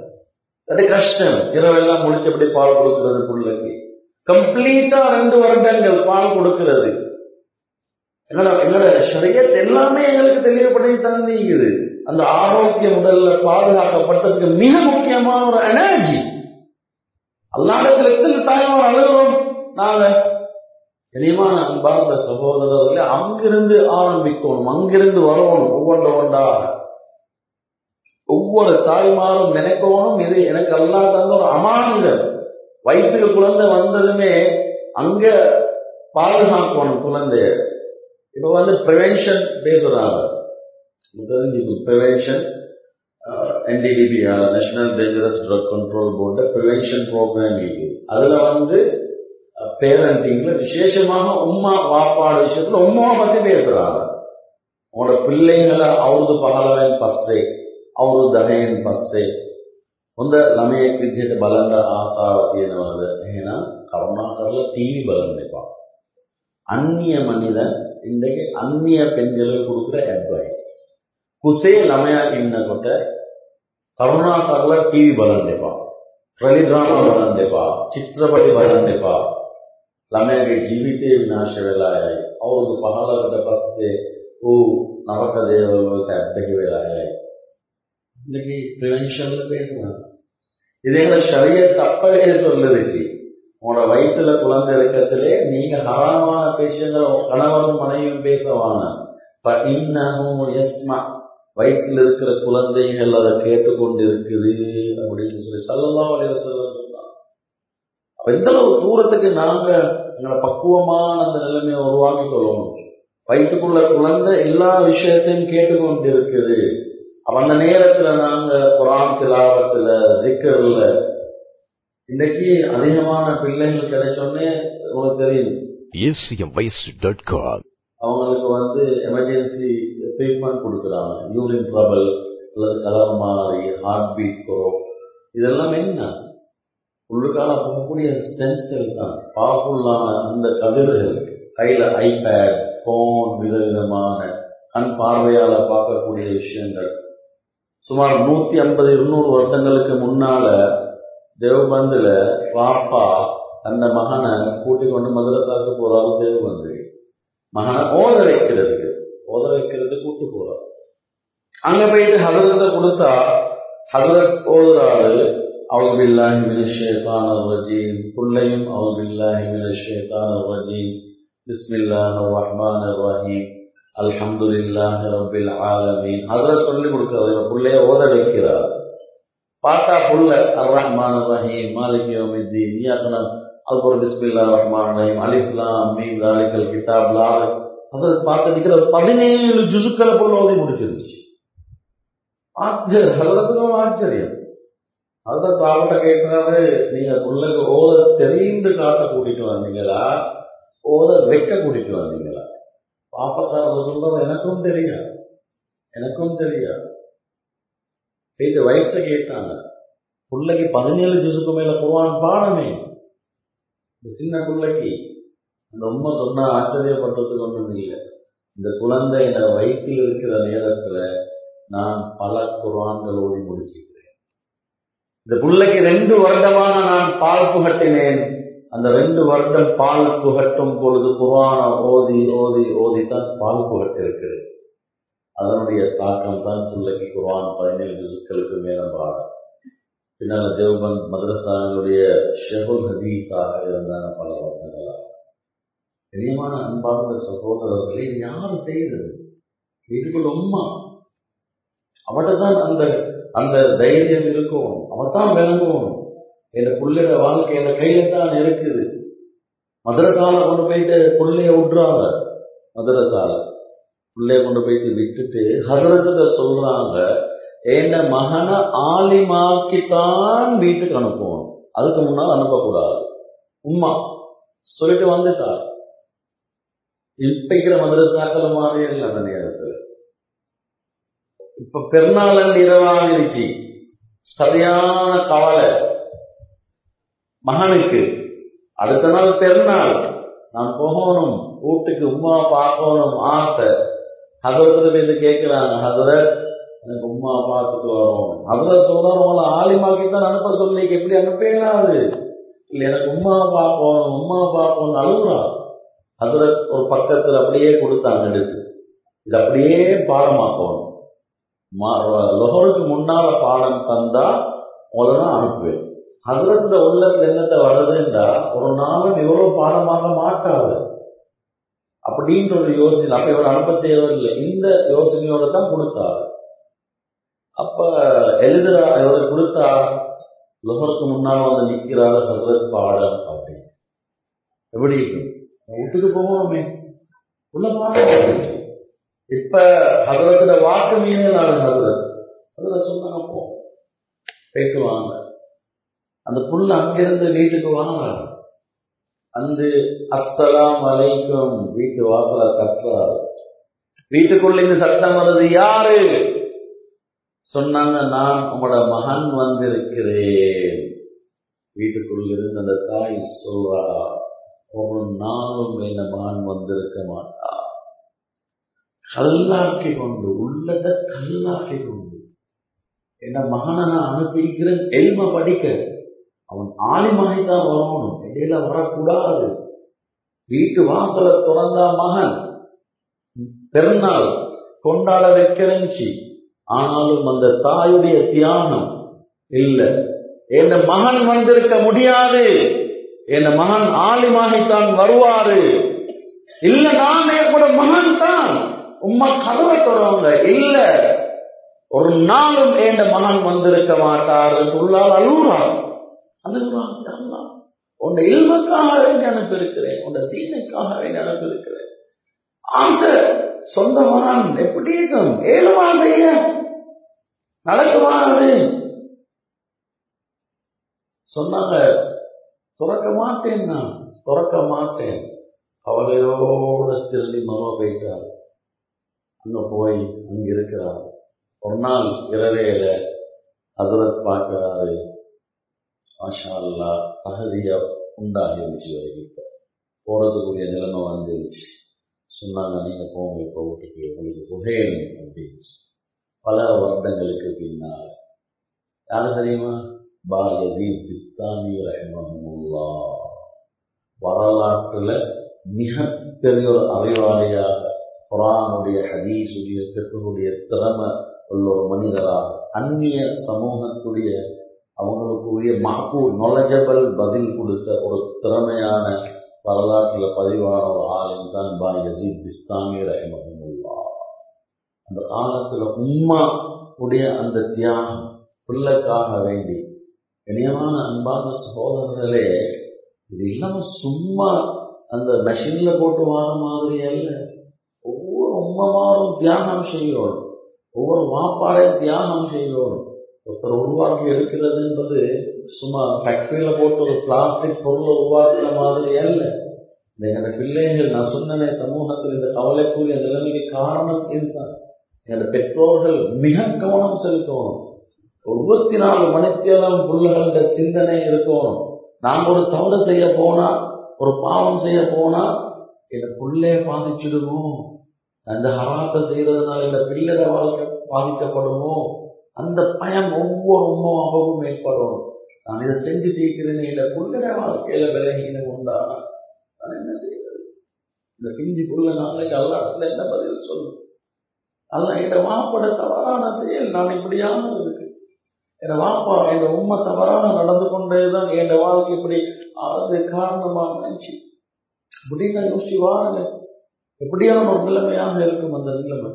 அது கஷ்டம் இரவெல்லாம் முடிச்சபடி பால் கொடுக்கிறது பிள்ளைக்கு கம்ப்ளீட்டா ரெண்டு வருடங்கள் பால் கொடுக்கிறது எங்களோட எங்களோட ஷரியத் எல்லாமே எங்களுக்கு தெளிவுபடுத்தி தந்தீங்குது அந்த ஆரோக்கியம் உடல்ல பாதுகாக்கப்பட்டதுக்கு மிக முக்கியமான ஒரு எனர்ஜி அல்லாடத்தில் எத்தனை தாய்மார் அழுகிறோம் நாங்க இனிமான அன்பார்ந்த சகோதரர்களே அங்கிருந்து ஆரம்பிக்கணும் அங்கிருந்து வரணும் ஒவ்வொன்று ஒன்றாக ஒவ்வொரு தாய்மாரும் நினைக்கணும் இது எனக்கு அல்லா தந்த ஒரு அமானுதம் வயிற்றுக்கு குழந்தை வந்ததுமே அங்க பாதுகாக்கணும் குழந்தைய இப்ப வந்து ப்ரிவென்ஷன் பேசுறாங்க தெரிஞ்சுக்கும் prevention NDDP national dangerous drug control board prevention program இருக்கு அதுல வந்து பேரண்டிங்ல விசேஷமாக உம்மா வாப்பாடு விஷயத்துல உம்மாவை பத்தி பேசுறாங்க உங்களோட பிள்ளைங்களை ಅವ್ರದ್ದು ಪಹಲವೇನ್ ಫಸ್ಟೇ ಅವರು ದಹೇನ್ ಫಸ್ಟೇ ಒಂದ ಲಮೆಯ ಕ್ರಿಕೆಟ್ ಬಲಂದ ಆಸಾವತಿ ಏನವಾದ ಏನ கருணாகரில் டிவி பலன்ப்பா அந்நிய மனிதன் இன்றைக்கு அந்நிய பெண்களுக்கு கொடுக்குற அட்வைஸ் ಕುಸೇ ಲಮಯ ಇನ್ನ ಕೊಟ್ಟ ಕರುಣಾಕರ್ಲ ಟಿವಿ ಬರಂದೆಪ ಟೆಲಿಗ್ರಾಮ ಬರಂದೆಪ ಚಿತ್ರಪಟಿ ಬರಂದೆಪ ಲಮೆಗೆ ಜೀವಿತೇ ವಿನಾಶವೆಲಾಯಾಯಿ ಅವ್ರದ್ದು ಪಹಲದ ಪತ್ತೆ ಓ ನವಕ ದೇವರು ಅಡ್ಡಗೆ ವೇಲಾಯಾಯಿ இன்னைக்கு ப்ரிவென்ஷன்ல பேசுறாங்க இது எங்களை சரிய தப்பவே சொல்லுச்சு உங்களோட வயிற்றுல குழந்தை இருக்கிறதுலே நீங்க ஹராமான பேசுங்கள் கணவனும் மனைவியும் பேசவான வயிற்றில் இருக்கிற குழந்தைகள் அதை கேட்டுக்கொண்டு இருக்குது அப்படின்னு சொல்லி சல்லலாம் வலையில சொல்லலாம் எந்த அளவு தூரத்துக்கு நாங்க எங்களை பக்குவமான அந்த நிலைமையை உருவாக்கி கொள்ளணும் வயிற்றுக்குள்ள குழந்தை எல்லா விஷயத்தையும் கேட்டுக்கொண்டு இருக்குது அப்ப அந்த நேரத்துல நாங்க குரான் திலாவத்துல திக்கர்ல இன்னைக்கு அதிகமான பிள்ளைகள் கிடைச்சோன்னே உங்களுக்கு தெரியும் acmvoice.com அவங்களுக்கு வந்து எமர்ஜென்சி ட்ரீட்மெண்ட் கொடுக்குறாங்க யூரின் ட்ரபிள் அல்லது கலர் மாறி ஹார்ட் பீட் குறோம் இதெல்லாம் என்ன உள்ளுக்கால போகக்கூடிய சென்சல் தான் பவர்ஃபுல்லான அந்த கதிர்கள் கையில் ஐபேட் ஃபோன் விதவிதமான கண் பார்வையால் பார்க்கக்கூடிய விஷயங்கள் சுமார் நூற்றி ஐம்பது இருநூறு வருடங்களுக்கு முன்னால தேவபந்துல பாப்பா அந்த மகனை கூட்டிக் கொண்டு மதுரசாக்கு போறாரு தேவபந்து மகனை ஓத வைக்கிறதுக்கு ஓத வைக்கிறதுக்கு கூட்டு போறாரு அங்க போயிட்டு ஹதரத்தை கொடுத்தா ஹதரத் ஓதுறாரு அவுது பில்லாஹி மினஷ் ஷைத்தானிர் ரஜீம் புள்ளையும் அவுது பில்லாஹி மினஷ் ஷைத்தானிர் ரஜீம் பிஸ்மில்லாஹிர் ரஹ்மானிர் ரஹீம் அல்ஹம்துலில்லாஹி ரப்பில் ஆலமீன் ஹதரத் சொல்லி கொடுக்கிறார் புள்ளைய ஓத வைக்கிறார் பார்த்தா புள்ள அர் ரஹ்மான் ரஹீம் மாலிக் யௌமித்தீன் இய்யாக்கன அல்புர் பிஸ்மில்லா ரஹ்மான் ரஹீம் அலிஃப்லாம் மீம் தாலிகல் கிதாப் லால் ஹதரத் பார்த்து நிக்கிற பதினேழு ஜுசுக்களை புள்ள ஓதி முடிச்சிருச்சு ஆச்சரியம் ஹலரத்துக்கும் ஆச்சரியம் அதை தாவட்ட கேட்கிறாரு நீங்க பிள்ளைக்கு ஓத தெரிந்து காட்ட கூட்டிட்டு வந்தீங்களா ஓத வைக்க கூட்டிட்டு வந்தீங்களா பாப்பக்காரர் சொல்றது எனக்கும் தெரியாது எனக்கும் தெரியாது இது வயிற்ற கேட்டாங்க பிள்ளைக்கு பதினேழு ஜூஸுக்கு மேல குருவான் பாடமே இந்த சின்ன பிள்ளைக்கு அந்த உண்மை சொன்னா ஆச்சரியப்படுறதுக்கு ஒன்றும் இல்லை இந்த குழந்தை என் வயிற்றில் இருக்கிற நேரத்துல நான் பல குரான்கள் ஓடி முடிச்சிருக்கிறேன் இந்த பிள்ளைக்கு ரெண்டு வருடமாக நான் பால் புகட்டினேன் அந்த ரெண்டு வருடம் பால் புகட்டும் பொழுது குரான ஓதி ஓதி ஓதி தான் பால் புகட்டிருக்கிறது அதனுடைய தாக்கம் தான் பிள்ளைக்கு குரான் பதினேழு ஜுசுக்களுக்கு மேல பாடம் பின்னால் தேவபந்த் மதரசாங்களுடைய ஷெகுல் ஹதீஸாக இருந்தாங்க பல வருடங்களாக பெரியமான அன்பார்ந்த சகோதரர்களை யார் செய்தது வீட்டுக்குள்ள உம்மா அவட்ட தான் அந்த அந்த தைரியம் இருக்கும் அவத்தான் விளங்குவோம் என் புள்ளையோட வாழ்க்கை என் கையில தான் இருக்குது மதுரத்தால கொண்டு போயிட்டு புள்ளைய விட்டுறாங்க மதுரத்தால புள்ளைய கொண்டு போயிட்டு விட்டுட்டு ஹசரத்துல சொல்றாங்க என்ன மகனை ஆலிமாக்கித்தான் வீட்டுக்கு அனுப்புவோம் அதுக்கு முன்னால் அனுப்பக்கூடாது உம்மா சொல்லிட்டு வந்துட்டார் இப்பைக்கிற மதரசாக்கள் மாதிரியே இல்லை அந்த நேரத்தில் இப்ப பெருநாள் இரவாகிருச்சு சரியான கவலை மகனுக்கு அடுத்த நாள் பெருநாள் நான் போகணும் வீட்டுக்கு உமா பார்க்கணும் ஆசை ஹதரத்துல போய் கேட்கிறாங்க ஹதரத் எனக்கு உமா பார்த்துட்டு வரணும் ஹதரத் சொல்றவங்கள ஆலிமாக்கி தான் அனுப்ப சொல்லி எப்படி அனுப்பேனாது இல்லை எனக்கு உமா பார்க்கணும் உமா பார்க்கணும் அழுகுறான் ஹதரத் ஒரு பக்கத்தில் அப்படியே கொடுத்தாங்க எடுத்து இது அப்படியே பாடமாக்கணும் லொஹருக்கு முன்னால பாடம் தந்தா உங்களை தான் அனுப்புவேன் ஹசரத்துல உள்ளத்துல என்னத்தை வருதுன்றா ஒரு நாளும் இவ்வளவு பாடமாக மாட்டாது அப்படின்ற ஒரு யோசனை அப்ப இவர் அனுப்ப தேவையில்லை இந்த யோசனையோட தான் கொடுத்தார் அப்ப எழுதுற இவர் கொடுத்தா லொஹருக்கு முன்னால் வந்து நிற்கிறாரு ஹசரத் பாடம் அப்படின்னு எப்படி வீட்டுக்கு போவோமே உள்ள பாடம் இப்ப ஹசரத்துல வாக்கு மீறினாரு ஹசரத் அதுல சொன்னாங்க போ போயிட்டு வாங்க அந்த புள்ள அங்கிருந்து வீட்டுக்கு வாங்க அந்த அஸ்ஸலாம் அலைக்கும் வீட்டு வாசல கட்டுறாரு வீட்டுக்குள்ள இந்த சட்டம் வருது யாரு சொன்னாங்க நான் உங்களோட மகன் வந்திருக்கிறேன் வீட்டுக்குள்ள இருந்து அந்த தாய் சொல்றா ஒரு நாளும் என்ன மகன் வந்திருக்க மாட்டா கல்லாக்கி கொண்டு உள்ளத கல்லாக்கி கொண்டு என்ன மகனை நான் அனுப்பிக்கிறேன் எல்ம படிக்க அவன் ஆலிமாகி தான் வரணும் இடையில வரக்கூடாது வீட்டு வாசல திறந்தா மகன் பெருநாள் கொண்டாட வைக்கிறஞ்சி ஆனாலும் அந்த தாயுடைய தியாகம் இல்ல என் மகன் வந்திருக்க முடியாது என் மகன் ஆலிமாகித்தான் வருவாரு இல்ல நான் கூட மகன் தான் உம்மா கதவை தொடங்க இல்ல ஒரு நாளும் என் மகன் வந்திருக்க மாட்டார் என்று உள்ளால் அழுகுறார் அழுகுறான் உன்னை இல்மக்காக வேண்டி அனுப்பியிருக்கிறேன் உன்னை தீனுக்காக வேண்டி அனுப்பியிருக்கிறேன் ஆக சொந்த மகன் எப்படி இருக்கும் ஏழுவா செய்ய நடக்குவானது சொன்னாங்க துறக்க மாட்டேன் நான் துறக்க மாட்டேன் கவலையோட திரும்பி மரோ போயிட்டார் அங்க போய் அங்க இருக்கிறார் ஒரு நாள் இரவேல ஹசரத் பார்க்கிறாரு மாஷா அல்லா தகுதியா உண்டாகிருச்சு வரைக்கும் போறதுக்குரிய நிலைமை வந்துருச்சு சொன்னாங்க நீங்க போங்க இப்போ வீட்டுக்கு உங்களுக்கு புகையணும் அப்படின்னு பல வருடங்களுக்கு பின்னால் யாரு தெரியுமா பாயதீப் பிஸ்தாமி ரஹ்மஹமுல்லா வரலாற்றுல மிக பெரிய ஒரு அறிவாளியாக குரானுடைய ஹதீஸுடைய பெற்றோருடைய திறமை உள்ள ஒரு மனிதராக அந்நிய சமூகத்துடைய அவங்களுக்குரிய மாப்பு நொலஜபல் பதில் கொடுத்த ஒரு திறமையான வரலாற்றுல பதிவான ஒரு ஆளும் தான் பாய் யசீத் பிஸ்தாமி ரஹமஹமுல்லா அந்த காலத்துல உம்மா உடைய அந்த தியாகம் பிள்ளைக்காக வேண்டி இனியமான அன்பான சகோதரர்களே இது இல்லாம சும்மா அந்த மெஷின்ல போட்டு வார மாதிரி அல்ல ஒவ்வொரு உம்மமாரும் தியாகம் செய்யணும் ஒவ்வொரு வாப்பாடையும் தியாகம் செய்யணும் ஒருத்தர் உருவாக்கி எடுக்கிறதுன்றது சும்மா ஃபேக்டரியில போட்டு ஒரு பிளாஸ்டிக் பொருளை உருவாக்குற மாதிரி அல்ல இந்த என்னோட பிள்ளைகள் நான் சொன்னனே சமூகத்தில் இந்த கவலைக்குரிய நிலைமைக்கு காரணம் இதுதான் என்னோட பெற்றோர்கள் மிக கவனம் செலுத்தணும் இருபத்தி நாலு மணித்தேலம் பிள்ளைகளோட சிந்தனை இருக்கணும் நாங்க ஒரு தவறு செய்ய போனா ஒரு பாவம் செய்ய போனா என் பிள்ளைய பாதிச்சிடுவோம் அந்த ஹராத்தை செய்யறதுனால இந்த பிள்ளைட வாழ்க்கை பாதிக்கப்படுமோ அந்த பயம் ஒவ்வொரு உமாவும் ஏற்படும் நான் இதை செஞ்சு தீர்க்கிறேன் இல்ல பிள்ளைட வாழ்க்கையில விலகின உண்டானா நான் என்ன செய்யறது இந்த பிஞ்சு புள்ள நாளைக்கு அல்லாத்துல என்ன பதில் சொல்லும் அல்ல என் வாப்பட தவறான செயல் நான் இப்படியான இருக்கு என் வாப்பா என் உண்மை தவறான நடந்து கொண்டேதான் என் வாழ்க்கை இப்படி அது காரணமா நினைச்சு இப்படின்னு யோசிச்சு வாருங்க எப்படியான ஒரு நிலைமையாக இருக்கும் அந்த நிலைமை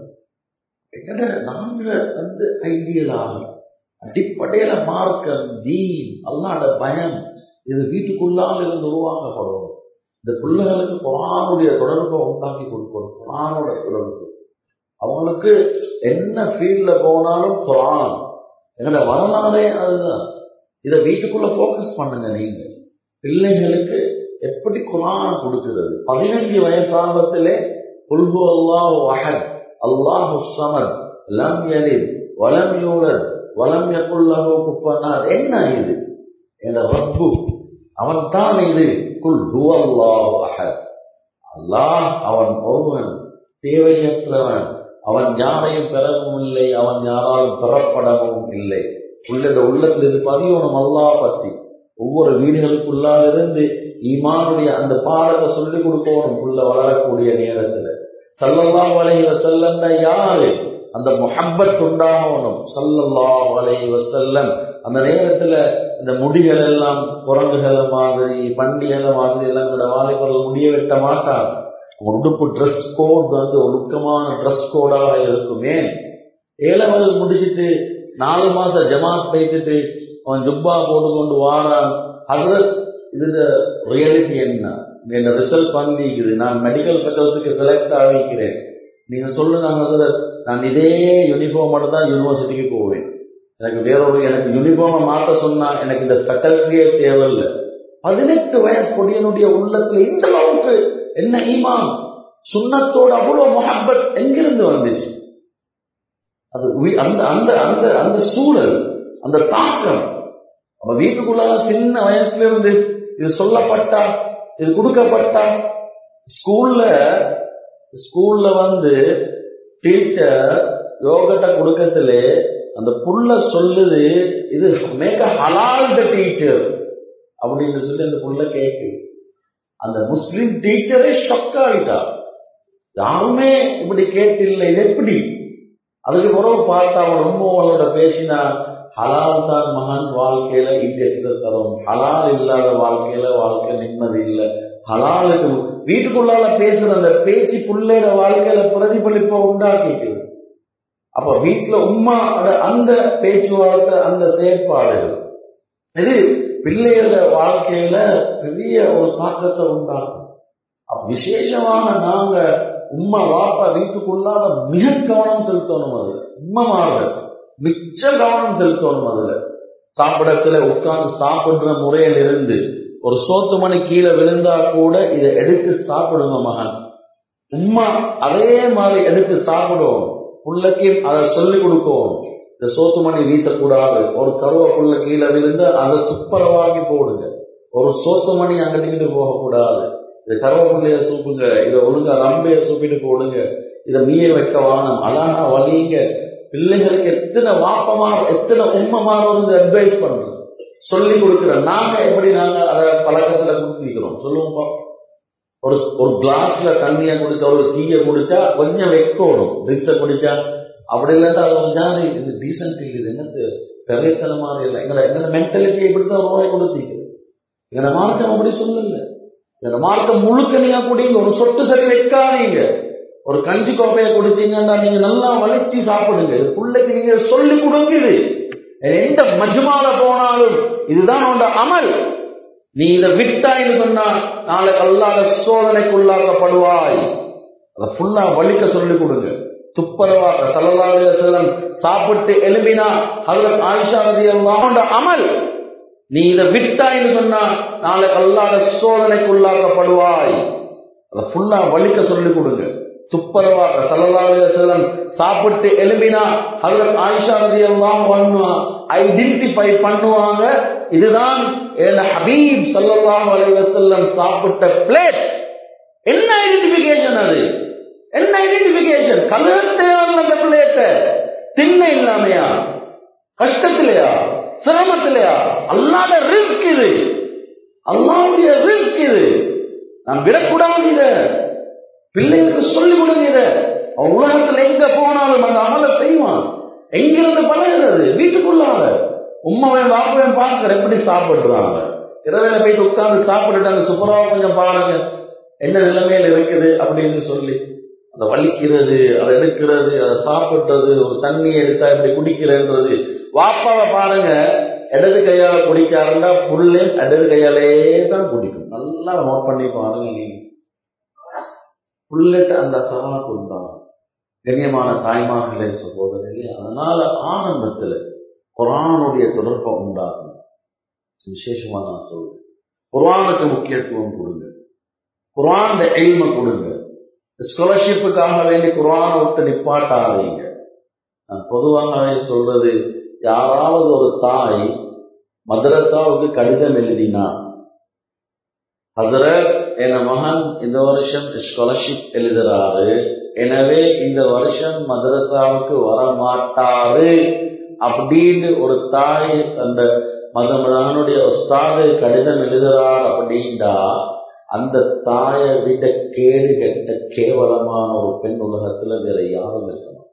எங்கட நாங்க வந்து ஐடியலாக அடிப்படையில மார்க்கம் தீன் அல்லாட பயம் இது வீட்டுக்குள்ளால் இருந்து உருவாக்கப்படும் இந்த பிள்ளைகளுக்கு குரானுடைய தொடர்பை உண்டாக்கி கொடுக்கணும் குரானோட தொடர்பு அவங்களுக்கு என்ன ஃபீல்ட்ல போனாலும் குரான் எங்களோட வரலாறே அதுதான் இதை வீட்டுக்குள்ள போக்கஸ் பண்ணுங்க நீங்க பிள்ளைகளுக்கு எப்படி குரான் கொடுக்கிறது பதினஞ்சு வயசாபத்திலே குல்பு அல்லாஹ் அஹத் அல்லாஹு சமத் லம் யலித் வலம் யூலத் வலம் யகுல்லஹு குஃபனார் என்ன இது என்ற ரப்பு அவன் தான் இது குல் ஹுவல்லாஹு அஹத் அல்லாஹ் அவன் ஒருவன் தேவையற்றவன் அவன் யாரையும் பெறவும் இல்லை அவன் யாராலும் பெறப்படவும் இல்லை உள்ளத உள்ளத்தில் இது பதியணும் அல்லாஹ் பத்தி ஒவ்வொரு வீடுகளுக்குள்ளால் இருந்து ஈமானுடைய அந்த பாடத்தை சொல்லிக் கொடுக்கணும் உள்ள வளரக்கூடிய நேரத்துல சல்லல்லாஹ் அலைஹி வஸல்லம் யாரு அந்த முஹப்பத் உண்டாகணும் சல்லல்லாஹ் அலைஹி வஸல்லம் அந்த நேரத்துல இந்த முடிகள் எல்லாம் குரங்குகள் மாதிரி பண்டிகளை மாதிரி எல்லாம் இந்த வாலிபர்கள் முடிய வெட்ட மாட்டாங்க உடுப்பு ட்ரெஸ் கோட் வந்து ஒழுக்கமான ட்ரெஸ் கோடாக இருக்குமே ஏழவல் முடிச்சிட்டு நாலு மாசம் ஜமாத் பேசிட்டு அவன் ஜுப்பா போட்டுக்கொண்டு வாரான் அது இது ரியாலிட்டி என்ன என்ன ரிசல்ட் பண்ணிக்குது நான் மெடிக்கல் ஃபேக்கல்ட்டிக்கு செலக்ட் ஆகிக்கிறேன் நீங்க சொல்லுங்க அதுல நான் இதே யூனிஃபார்மோட தான் யூனிவர்சிட்டிக்கு போவேன் எனக்கு வேறொரு எனக்கு யூனிஃபார்மை மாற்ற சொன்னா எனக்கு இந்த ஃபேக்கல்ட்டியே தேவையில்லை பதினெட்டு வயசு கொடியனுடைய உள்ளத்துல இந்த அளவுக்கு என்ன ஈமான் சுண்ணத்தோட அவ்வளவு முகப்பத் எங்கிருந்து வந்துச்சு அது அந்த அந்த அந்த அந்த சூழல் அந்த தாக்கம் நம்ம வீட்டுக்குள்ள சின்ன வயசுல இருந்து இது சொல்லப்பட்டா இது கொடுக்கப்பட்டா ஸ்கூல்ல ஸ்கூல்ல வந்து டீச்சர் யோகட்ட கொடுக்கத்துல அந்த புள்ள சொல்லுது இது மேக்க ஹலால் த டீச்சர் அப்படின்னு சொல்லி அந்த புள்ள கேட்குது அந்த முஸ்லிம் டீச்சரே ஷொக் ஆகிட்டா யாருமே இப்படி கேட்டில்லை இது எப்படி அதுக்கு பிறகு பார்த்தா அவன் ரொம்ப அவளோட பேசினா ஹலால் தான் மகான் வாழ்க்கையில இங்க தரும் ஹலால் இல்லாத வாழ்க்கையில வாழ்க்கை நிம்மதி இல்லை ஹலாலுக்கு வீட்டுக்குள்ளால பேசுற அந்த பேச்சு பிள்ளையோட வாழ்க்கையில பிரதிபலிப்பை உண்டாக்கிட்டு அப்ப வீட்டுல உமா அந்த பேச்சுவார்த்தை அந்த செயற்பாடுகள் இது பிள்ளைகள வாழ்க்கையில பெரிய ஒரு தாக்கத்தை உண்டாகும் விசேஷமான நாங்க உம்மா வாப்பா வீட்டுக்குள்ளால மிக கவனம் செலுத்தணும் அதுல உம்மமாக மிச்ச கவனம் செலுத்தணும் அதுல சாப்பிடத்துல உட்கார்ந்து சாப்பிடுற முறையில இருந்து ஒரு சோத்து மணி கீழே விழுந்தா கூட இதை எடுத்து சாப்பிடுங்க மகன் உம்மா அதே மாதிரி எடுத்து சாப்பிடுவோம் புள்ளைக்கு அதை சொல்லிக் கொடுக்கும் இந்த சோத்து மணி வீசக்கூடாது ஒரு கருவேப்புள்ள கீழே விழுந்து அதை துப்புரவாக்கி போடுங்க ஒரு சோத்து மணி அங்கிட்டு போகக்கூடாது இந்த கருவேப்பிள்ளைய சூப்புங்க இதை ஒழுங்கா ரம்பைய சூப்பிட்டு போடுங்க இதை மீய வைக்க வானம் அழகா வலிங்க பிள்ளைகளுக்கு எத்தனை வாப்பமார் எத்தனை உண்மமார் வந்து அட்வைஸ் பண்றோம் சொல்லி கொடுக்குறோம் நாங்க எப்படி நாங்க அதை பழக்கத்துல கொடுத்துருக்கிறோம் சொல்லுவோம் ஒரு ஒரு கிளாஸ்ல தண்ணிய குடிச்சா ஒரு டீய குடிச்சா கொஞ்சம் வைக்கணும் ட்ரிங்க்ஸை குடிச்சா அப்படி இல்லாட்டா கொஞ்சம் இது டீசன்ட் இது என்ன பெரியத்தனமான இல்லை எங்களை எங்களை மென்டாலிட்டி இப்படித்தான் நோய் கொடுத்தீங்க எங்களை மார்க்கம் அப்படி சொல்லல எங்களை மார்க்கம் முழுக்க நீங்க குடிங்க ஒரு சொட்டு சரி வைக்காதீங்க ஒரு கஞ்சி கோப்பையை குடிச்சீங்கன்னா நீங்க நல்லா வலிச்சு சாப்பிடுங்க இது பிள்ளைக்கு நீங்க சொல்லி கொடுக்குது எந்த மஜ்மால போனாலும் இதுதான் உண்ட அமல் நீ இதை விட்டாய்னு சொன்னா நாளைக்கு அல்லாத சோதனைக்குள்ளாக்கப்படுவாய் அதை ஃபுல்லா வலிக்க சொல்லி கொடுங்க துப்பரவாக சல்லல்லாஹு செல்லம் சாப்பிட்டு எழுப்பினா ஹஜரத் ஆயிஷா ரதியல்லாஹு அமல் நீ இதை விட்டாய்னு சொன்னா நாளை அல்லாத சோதனைக்குள்ளாக்கப்படுவாய் அதை ஃபுல்லா வலிக்க சொல்லி கொடுங்க துப்பரவாக சல்லல்லாஹு செல்லம் சாப்பிட்டு எழுப்பினா ஹஜரத் ஆயிஷா ரதியல்லாஹு ஐடென்டிஃபை பண்ணுவாங்க இதுதான் என் ஹபீப் சல்லல்லாஹு அலைஹி வஸல்லம் சாப்பிட்ட பிளேட் என்ன ஐடென்டிபிகேஷன் அது என்ன ஐடென்டிபிகேஷன் கலத்தையான அந்த பிள்ளையட்ட திண்ண இல்லாமையா கஷ்டத்திலையா சிரமத்திலையா அல்லாத ரிஸ்க் இது அல்லாவுடைய ரிஸ்க் இது நான் விடக்கூடாது இத பிள்ளைகளுக்கு சொல்லி கொடுங்க இத அவன் உலகத்துல எங்க போனாலும் அந்த அமலை செய்வான் எங்கிருந்து பழகிறது வீட்டுக்குள்ளாக உம்மாவையும் பாப்பாவையும் பார்க்கிற எப்படி சாப்பிடுறாங்க இரவில போயிட்டு உட்கார்ந்து சாப்பிட்டுட்டாங்க சூப்பரா கொஞ்சம் பாருங்க என்ன நிலைமையில இருக்குது அப்படின்னு சொல்லி அதை வலிக்கிறது அதை எடுக்கிறது அதை சாப்பிட்டது ஒரு தண்ணியை எடுத்தா இப்படி குடிக்கிறன்றது வாப்பாவை பாருங்க இடது கையால குடிக்காருந்தா புல்லு இடது கையாலே தான் குடிக்கும் நல்லா நோட் பண்ணி பாருங்க நீங்க புல்லட் அந்த சவாத்தும் தான் கண்ணியமான தாய்மார்களே சகோதரர்களே அதனால ஆனந்தத்துல குரானுடைய தொடர்பை உண்டாகும் விசேஷமா நான் சொல்றேன் குரானுக்கு முக்கியத்துவம் கொடுங்க குரான் எய்மை கொடுங்க ஸ்காலர்ஷிப்புக்காக வேண்டி குரானை விட்டு நிப்பாட்டாதீங்க நான் பொதுவாகவே சொல்றது யாராவது ஒரு தாய் மதரசாவுக்கு கடிதம் எழுதினா அதுல என் மகன் இந்த வருஷம் ஸ்காலர்ஷிப் எழுதுறாரு எனவே இந்த வருஷம் மதரசாவுக்கு வர மாட்டாரு அப்படின்னு ஒரு தாய் அந்த மத மகனுடைய உஸ்தாது கடிதம் எழுதுறார் அப்படின்டா அந்த தாயை விட கேடு கெட்ட கேவலமான ஒரு பெண் உலகத்துல வேற யாரும் இருக்க மாட்டாங்க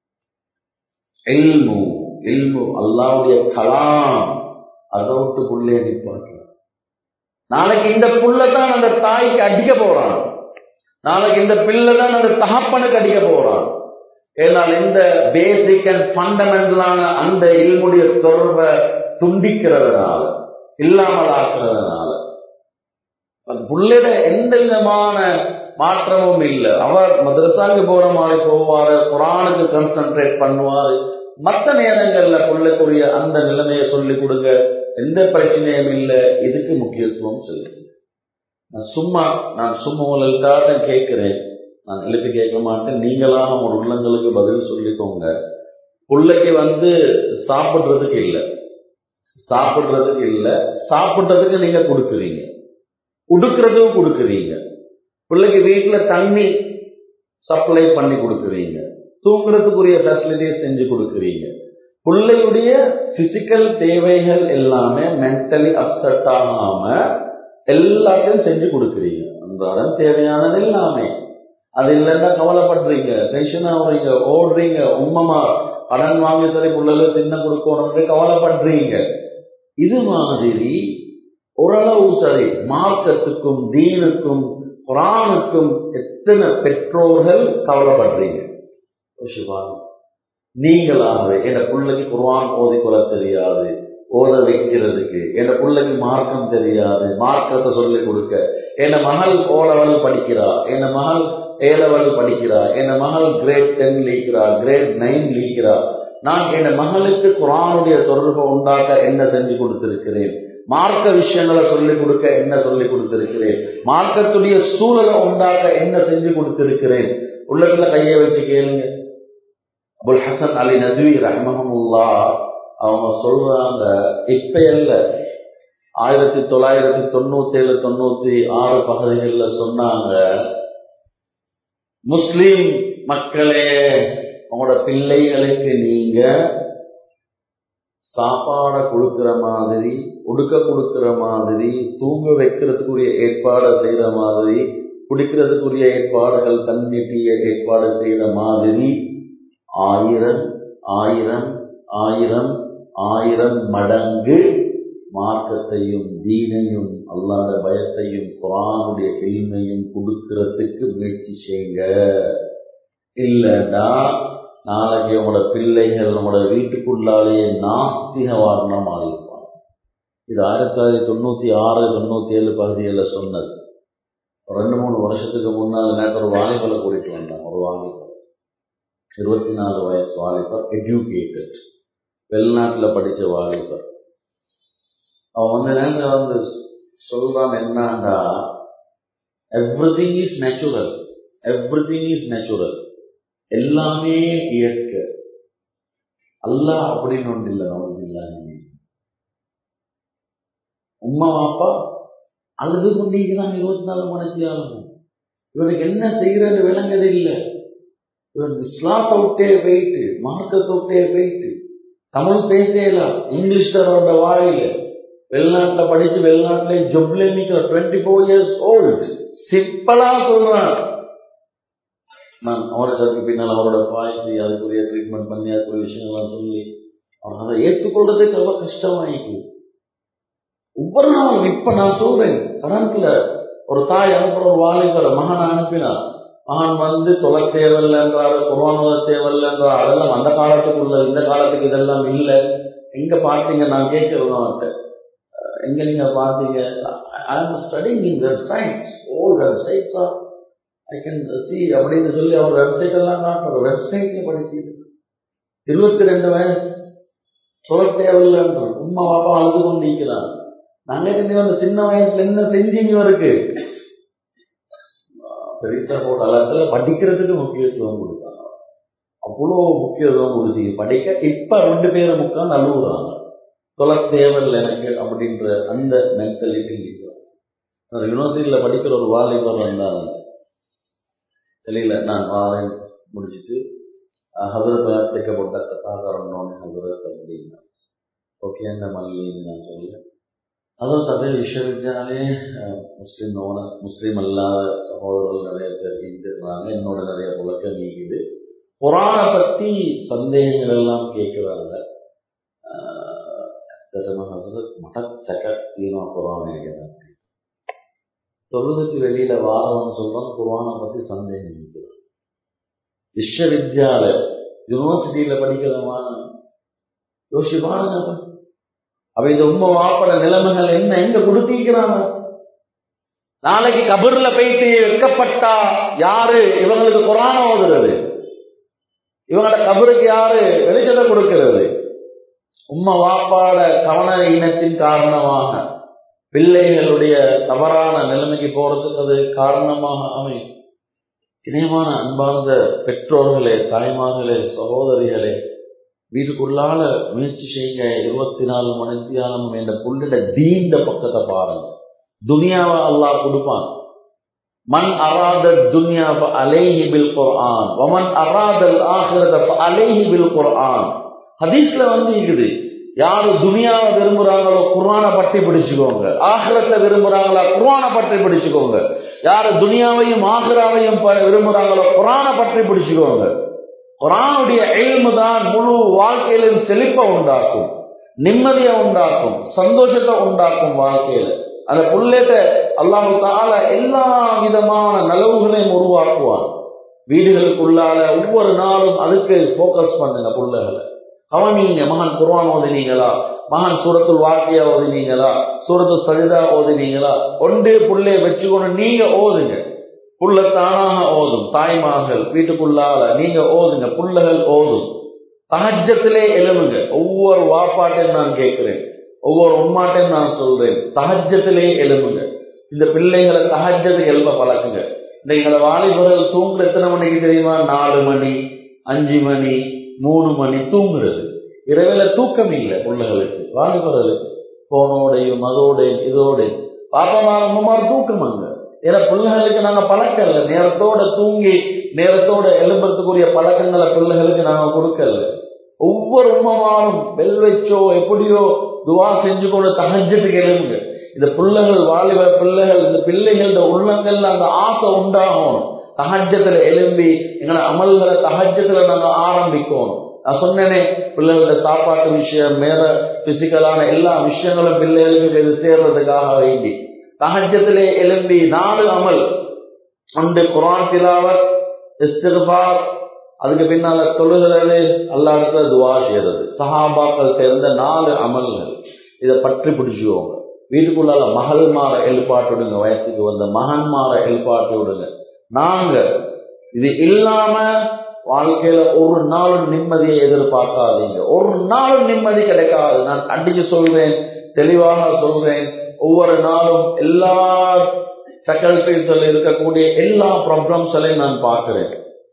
இல்மு இல்மு அல்லாவுடைய கலாம் அதை விட்டு புள்ளே நிப்பாட்டலாம் நாளைக்கு இந்த புள்ள தான் அந்த தாய்க்கு அடிக்க போறான் நாளைக்கு இந்த பிள்ளை தான் அந்த தகப்பனுக்கு அடிக்க போறான் ஏனால் இந்த பேசிக் அண்ட் ஃபண்டமெண்டலான அந்த இல்முடைய தொடர்பை துண்டிக்கிறதுனால இல்லாமல் ஆக்குறதுனால புள்ளிட எந்த விதமான மாற்றமும் இல்லை அவர் மதரசாக்கு போற மாதிரி போவாரு குரானுக்கு கான்சென்ட்ரேட் பண்ணுவாரு மற்ற நேரங்கள்ல புள்ளைக்குரிய அந்த நிலைமையை சொல்லி கொடுங்க எந்த பிரச்சனையும் இல்லை இதுக்கு முக்கியத்துவம் சொல்லுங்க நான் சும்மா நான் சும்மா உங்கள்கிட்ட கேட்கிறேன் நான் எழுப்பி கேட்க மாட்டேன் நீங்களாக உங்க உள்ளங்களுக்கு பதில் சொல்லிக்கோங்க பிள்ளைக்கு வந்து சாப்பிடுறதுக்கு இல்லை சாப்பிடுறதுக்கு இல்லை சாப்பிடுறதுக்கு நீங்க கொடுக்குறீங்க உடுக்கிறதும் கொடுக்குறீங்க பிள்ளைக்கு வீட்டில் தண்ணி சப்ளை பண்ணி கொடுக்குறீங்க தூங்குறதுக்குரிய ஃபெசிலிட்டிஸ் செஞ்சு கொடுக்குறீங்க பிள்ளையுடைய பிசிக்கல் தேவைகள் எல்லாமே மென்டலி அப்செட் ஆகாம எல்லாத்தையும் செஞ்சு கொடுக்குறீங்க அன்றாடம் தேவையானது எல்லாமே அது இல்லைன்னா கவலைப்படுறீங்க டென்ஷன் ஆகுறீங்க ஓடுறீங்க உண்மமா கடன் வாங்கி சரி பிள்ளைகளுக்கு தின்ன கொடுக்கணும் கவலைப்படுறீங்க இது மாதிரி ஓரளவு சரி மார்க்கத்துக்கும் தீனுக்கும் குரானுக்கும் எத்தனை பெற்றோர்கள் கவலைப்படுறீங்க நீங்களாகவே என் பிள்ளைக்கு குரான் ஓதிக்கொள்ள தெரியாது ஓத வைக்கிறதுக்கு என் பிள்ளைக்கு மார்க்கம் தெரியாது மார்க்கத்தை சொல்லிக் கொடுக்க என் மகள் ஓலவல் படிக்கிறா என் மகள் ஏலவல் படிக்கிறா என் மகள் கிரேட் டென் லீக்கிறா கிரேட் நைன் லீக்கிறா நான் என் மகளுக்கு குரானுடைய தொடர்பை உண்டாக்க என்ன செஞ்சு கொடுத்திருக்கிறேன் மார்க்க விஷயங்களை சொல்லிக் கொடுக்க என்ன சொல்லிக் கொடுத்திருக்கிறேன் மார்க்கத்துடைய சூழலை உண்டாக்க என்ன செஞ்சு கொடுத்திருக்கிறேன் உள்ளத்துல கையை வச்சு கேளுங்க அபுல் ஹசன் அலி நதுவி ரஹமஹமுல்லா அவங்க சொல்றாங்க இப்ப இல்ல ஆயிரத்தி தொள்ளாயிரத்தி தொண்ணூத்தி ஏழு தொண்ணூத்தி ஆறு பகுதிகளில் சொன்னாங்க முஸ்லிம் மக்களே உங்களோட பிள்ளைகளுக்கு நீங்க சாப்பாடை கொடுக்கிற மாதிரி உடுக்க கொடுக்கிற மாதிரி தூங்க வைக்கிறதுக்குரிய ஏற்பாடு செய்யற மாதிரி குடிக்கிறதுக்குரிய ஏற்பாடுகள் தண்ணீட்டிய ஏற்பாடு செய்யற மாதிரி ஆயிரம் ஆயிரம் ஆயிரம் ஆயிரம் மடங்கு மார்க்கத்தையும் தீனையும் அல்லாத பயத்தையும் குரானுடைய எளிமையும் கொடுக்கறதுக்கு முயற்சி செய்யுங்க இல்லைன்னா நாளைக்கு உங்களோட பிள்ளைகள் உங்களோட வீட்டுக்குள்ளாலேயே நாஸ்திக வாரணம் ஆகிருப்பாங்க இது ஆயிரத்தி தொள்ளாயிரத்தி தொண்ணூத்தி ஆறு தொண்ணூத்தி ஏழு பகுதிகளில் சொன்னது ரெண்டு மூணு வருஷத்துக்கு முன்னால் நேற்று ஒரு வாலிபலை கூட்டிட்டு வந்தாங்க ஒரு வாலிபலை இருபத்தி நாலு வயசு வாலிபர் எஜுகேட்டட் வெளிநாட்டில் படித்த வாலிபர் அவன் வந்து நேரத்தில் வந்து சொல்றான் என்னண்டா everything is natural everything is natural எல்லாமே இயற்கை அல்லாஹ் அப்படின்னு ஒன்று இல்லை நமக்கு இல்லாம உம்மா அப்பா அழுது கொண்டிருக்கிறான் இருபத்தி நாலு மணிக்கு ஆகும் இவனுக்கு என்ன செய்யறது விளங்குது இல்லை இவன் இஸ்லாத்தை விட்டே போயிட்டு மார்க்கத்தை விட்டே போயிட்டு தமிழ் பேசலாம் இங்கிலீஷ்காரோட வாயில வெளிநாட்டில் படிச்சு வெளிநாட்டிலே ஜொப்ல நிக்கிற டுவெண்ட்டி ஃபோர் இயர்ஸ் ஓல்டு சிம்பிளா சொல்றான் நான் அவருக்கு பின்னால் அவரோட பாய்ச்சி அதுக்குரிய ட்ரீட்மெண்ட் பண்ணி அதுக்குரிய விஷயங்கள்லாம் சொல்லி அவன் அதை ஏற்றுக்கொள்றதுக்கு ரொம்ப கஷ்டமாயிக்கு ஒவ்வொரு நாளும் இப்ப நான் சொல்றேன் கரண்ட்ல ஒரு தாய் அனுப்புற ஒரு வாலிபரை மகனை அனுப்பினார் மகன் வந்து தொலை தேவையில்லைன்றாரு குரோனோத தேவையில்லைன்றார் அதெல்லாம் அந்த காலத்துக்குள்ள இந்த காலத்துக்கு இதெல்லாம் இல்லை எங்க பார்த்தீங்க நான் கேட்கிறேன் அவன்கிட்ட எங்க நீங்க பார்த்தீங்க I am studying in websites all websites or I can see அப்படின்னு சொல்லி அவர் வெப்சைட் எல்லாம் காட்டுற வெப்சைட்ல படிச்சுட்டு இருபத்தி ரெண்டு வயசு சொல்ல தேவையில்லைன்ற உமா பாப்பா அழுது கொண்டிருக்கிறான் நாங்க என்ன சின்ன வயசுல என்ன செஞ்சீங்க இருக்கு பெருசா போட்ட அளத்துல படிக்கிறதுக்கு முக்கியத்துவம் கொடுத்தாங்க அவ்வளோ முக்கியத்துவம் கொடுத்தீங்க படிக்க இப்ப ரெண்டு பேரும் முக்கால் நழுவுறாங்க தொலை தேவையில்லை எனக்கு அப்படின்ற அந்த மென்டாலிட்டி இருக்கிறாங்க யூனிவர்சிட்டியில படிக்கிற ஒரு வாலிபர் வந்தாங்க தெரியல நான் வாரேன் முடிச்சுட்டு ஹசரத்தை தைக்கப்பட்ட கதாகாரம் ஹசரத் அப்படின்னா ஓகே அந்த மல்லின்னு நான் சொல்ல அதுவும் அதே விஸ்வவித்யாலே முஸ்லீம் ஓன முஸ்லீம் அல்லாத சகோதரர்கள் நிறைய பேர் இருக்கிறாங்க என்னோட நிறைய புழக்கம் நீக்குது குரான பத்தி சந்தேகங்கள் எல்லாம் கேட்கிறாங்க மடக் சக்கீனோ குரான் இருக்கிறாங்க தொழுதுக்கு வெளியில வாரவன் சொல்றான் குரானை பத்தி சந்தேகம் இருக்கிறான் விஸ்வவித்யாலய யூனிவர்சிட்டியில படிக்கிறவன் யோசிப்பானுங்க அவ இந்த உண்மை வாப்பட நிலைமைகள் என்ன எங்க கொடுத்திருக்கிறாங்க நாளைக்கு கபர்ல போயிட்டு வைக்கப்பட்டா யாரு இவங்களுக்கு குரான ஓதுறது இவங்களோட கபருக்கு யாரு வெளிச்சத்தை கொடுக்கிறது உம்மை வாப்பாட கவன இனத்தின் காரணமாக பிள்ளைகளுடைய தவறான நிலைமைக்கு போறதுக்கு அது காரணமாக அமையும் இணையமான அன்பார்ந்த பெற்றோர்களே தாய்மார்களே சகோதரிகளே வீட்டுக்குள்ளால முயற்சி செய்யுங்க இருபத்தி நாலு மணி தியானம் என்ற புள்ளிட தீண்ட பக்கத்தை பாருங்க துனியாவை அல்லாஹ் கொடுப்பான் மண் அராத துன்யா அலேஹி பில் குர்ஆன் வமன் அராதல் ஆஹிரத அலேஹி பில் குர்ஆன் ஹதீஸ்ல வந்து இருக்குது யாரு துனியாவை விரும்புறாங்களோ குர்ஆனை பற்றி பிடிச்சுக்கோங்க ஆகிரத்தை விரும்புறாங்களா குர்ஆனை பற்றி பிடிச்சுக்கோங்க யாரு துனியாவையும் ஆகிராவையும் விரும்புறாங்களோ குர்ஆனை பற்றி பிடிச்சுக்கோங்க குரானுடைய எல்மு தான் முழு வாழ்க்கையிலும் செழிப்பை உண்டாக்கும் நிம்மதியை உண்டாக்கும் சந்தோஷத்தை உண்டாக்கும் வாழ்க்கையில அந்த புள்ளேட்ட அல்லாஹு தால எல்லா விதமான நலவுகளையும் உருவாக்குவான் வீடுகளுக்குள்ளால ஒவ்வொரு நாளும் அதுக்கு போக்கஸ் பண்ணுங்க புள்ளைகளை கவனிங்க மகன் குர்வான் ஓதினீங்களா மகன் சூரத்துல் வாக்கியா ஓதினீங்களா சூரத்து சஜிதா ஓதினீங்களா ஒன்றே புள்ளைய வச்சுக்கொண்டு நீங்க ஓதுங்க புள்ள தானாக ஓதும் தாய்மார்கள் வீட்டுக்குள்ளால நீங்க ஓதுங்க புள்ளகள் ஓதும் தகஜத்திலே எழுவுங்க ஒவ்வொரு வாப்பாட்டையும் நான் கேட்கிறேன் ஒவ்வொரு உம்மாட்டையும் நான் சொல்றேன் தகஜத்திலே எழுவுங்க இந்த பிள்ளைகளை தகஜத்துக்கு எழுப்ப பழக்குங்க இந்த எங்களை வாலிபர்கள் தூங்குற எத்தனை மணிக்கு தெரியுமா நாலு மணி அஞ்சு மணி மூணு மணி தூங்குறது இரவில தூக்கம் இல்லை பிள்ளைகளுக்கு வாலிபர்களுக்கு போனோடையும் அதோடையும் இதோடையும் பாப்பமார் அம்மமார் தூக்கம் அங்க ஏன்னா பிள்ளைகளுக்கு நாங்க பழக்கல நேரத்தோட தூங்கி நேரத்தோட எழும்புறதுக்குரிய பழக்கங்களை பிள்ளைகளுக்கு நாங்க கொடுக்கல ஒவ்வொரு உண்மமானும் வெல் வச்சோ எப்படியோ துவா செஞ்சு கொண்டு தகஞ்சத்துக்கு எழுதுங்க இந்த பிள்ளைகள் வாலிப பிள்ளைகள் இந்த பிள்ளைகளோட உள்ளங்கள்ல அந்த ஆசை உண்டாகணும் தகஜத்துல எழும்பி எங்களை அமல்களை தகஜத்துல நாங்க ஆரம்பிக்கணும் நான் சொன்னேனே பிள்ளைகளோட சாப்பாட்டு விஷயம் மேல பிசிக்கலான எல்லா விஷயங்களும் பிள்ளைகளுக்கு இது சேர்றதுக்காக வேண்டி தகஜத்திலே எழும்பி நாலு அமல் ஒன்று குரான் திலாவத் இஸ்திஃபார் அதுக்கு பின்னால தொழுகிறது அல்லாடத்துல துவா செய்யறது சஹாபாக்கள் சேர்ந்த நாலு அமல்கள் இதை பற்றி பிடிச்சுக்கோங்க வீட்டுக்குள்ளால மகள் மாற எழுப்பாட்டு விடுங்க வயசுக்கு வந்த மகன் மாற எழுப்பாட்டு விடுங்க நாங்க இது இல்லாம வாழ்க்கையில ஒரு நாளும் நிம்மதியை எதிர்பார்க்காதீங்க ஒரு நாளும் நிம்மதி கிடைக்காது நான் அடிச்சு சொல்றேன் தெளிவாக சொல்றேன் ஒவ்வொரு நாளும் எல்லா ஃபேக்கல்டிஸ்ல இருக்கக்கூடிய எல்லா ப்ராப்ளம்ஸையும் நான் பார்க்கிறேன்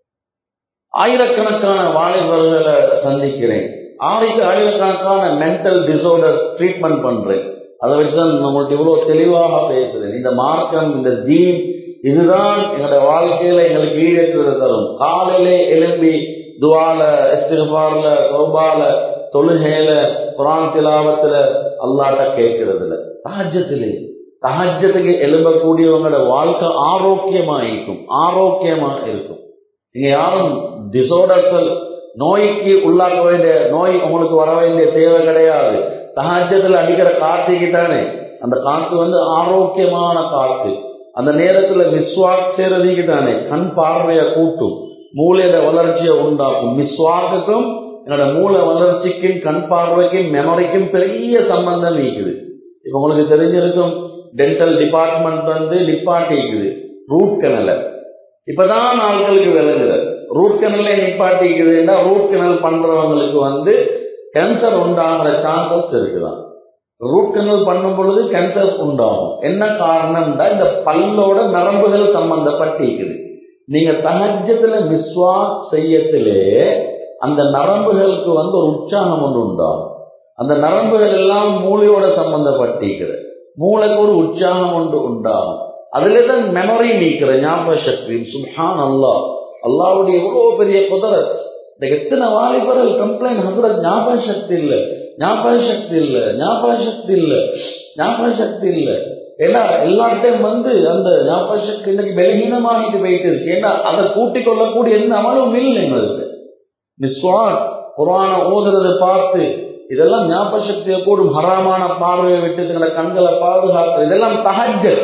ஆயிரக்கணக்கான வாலிபர்களை சந்திக்கிறேன் ஆயிரத்து ஆயிரக்கணக்கான மென்டல் டிசார்டர் ட்ரீட்மெண்ட் பண்றேன் அதை வச்சுதான் நம்மள்ட்ட இவ்வளவு தெளிவாக பேசுறேன் இந்த மார்க்கம் இந்த தீன் இதுதான் எங்களோட வாழ்க்கையில எங்களுக்கு ஈடேற்றதை தரும் காலையிலே எழும்பி துவால இஸ்திகார்ல கௌபால தொழுகையில குரான் திலாவத்துல அல்லாட்ட கேட்கறதுல தஹஜத்திலே தஹஜத்துக்கு எழும்பக்கூடியவங்களோட வாழ்க்கை ஆரோக்கியமா இருக்கும் ஆரோக்கியமா இருக்கும் நீங்க யாரும் டிசோர்டர்கள் நோய்க்கு உள்ளாக்க வேண்டிய நோய் உங்களுக்கு வர வேண்டிய தேவை கிடையாது தஹஜத்துல அடிக்கிற காத்துக்கு தானே அந்த காத்து வந்து ஆரோக்கியமான காத்து அந்த நேரத்துல மிஸ்வாக் செய்யறதுக்கு தானே கண் பார்வையை கூட்டும் மூளையோட வளர்ச்சியை உண்டாக்கும் மிஸ்வாக்குக்கும் என்னோட மூளை வளர்ச்சிக்கும் கண் பார்வைக்கும் மெமரிக்கும் பெரிய சம்பந்தம் இருக்குது இப்ப உங்களுக்கு தெரிஞ்சிருக்கும் டென்டல் டிபார்ட்மெண்ட் வந்து நிப்பாட்டிக்குது ரூட் கனலை இப்பதான் ஆட்களுக்கு விளங்குது ரூட் கனல்ல நிப்பாட்டிக்குதுன்னா ரூட் கனல் பண்றவங்களுக்கு வந்து கேன்சர் உண்டாகிற சான்சஸ் இருக்குதான் ரூட் கனல் பண்ணும் பொழுது கேன்சர் உண்டாகும் என்ன காரணம்னா இந்த பல்லோட நரம்புகள் சம்பந்தப்பட்டிருக்குது நீங்க தகஜத்துல மிஸ்வா செய்யத்திலே அந்த நரம்புகளுக்கு வந்து ஒரு உற்சாகம் ஒன்று உண்டாகும் அந்த நரம்புகள் எல்லாம் மூளையோட சம்பந்தப்பட்டிருக்கிறது மூளைக்கு ஒரு உற்சாகம் ஒன்று உண்டாகும் அதுல தான் மெமரி நீக்கிற ஞாபக சக்தி சுஹான் அல்லா அல்லாவுடைய எவ்வளவு பெரிய குதிரத் இந்த எத்தனை வாலிபர்கள் கம்ப்ளைண்ட் ஹசரத் ஞாபக சக்தி இல்லை ஞாபக சக்தி இல்லை ஞாபக சக்தி இல்லை ஞாபக சக்தி இல்லை ஏன்னா எல்லார்ட்டையும் வந்து அந்த ஞாபக சக்தி இன்னைக்கு பலகீனமாகிட்டு போயிட்டு இருக்கு ஏன்னா அதை கூட்டிக் கொள்ளக்கூடிய எந்த அமலும் இல்லை எங்களுக்கு நிஸ்வான் குரான ஓதுறதை பார்த்து இதெல்லாம் ஞாபக சக்தியை கூடும் ஹராமான பார்வையை விட்டு எங்களை கண்களை பாதுகாத்து இதெல்லாம் தஹஜத்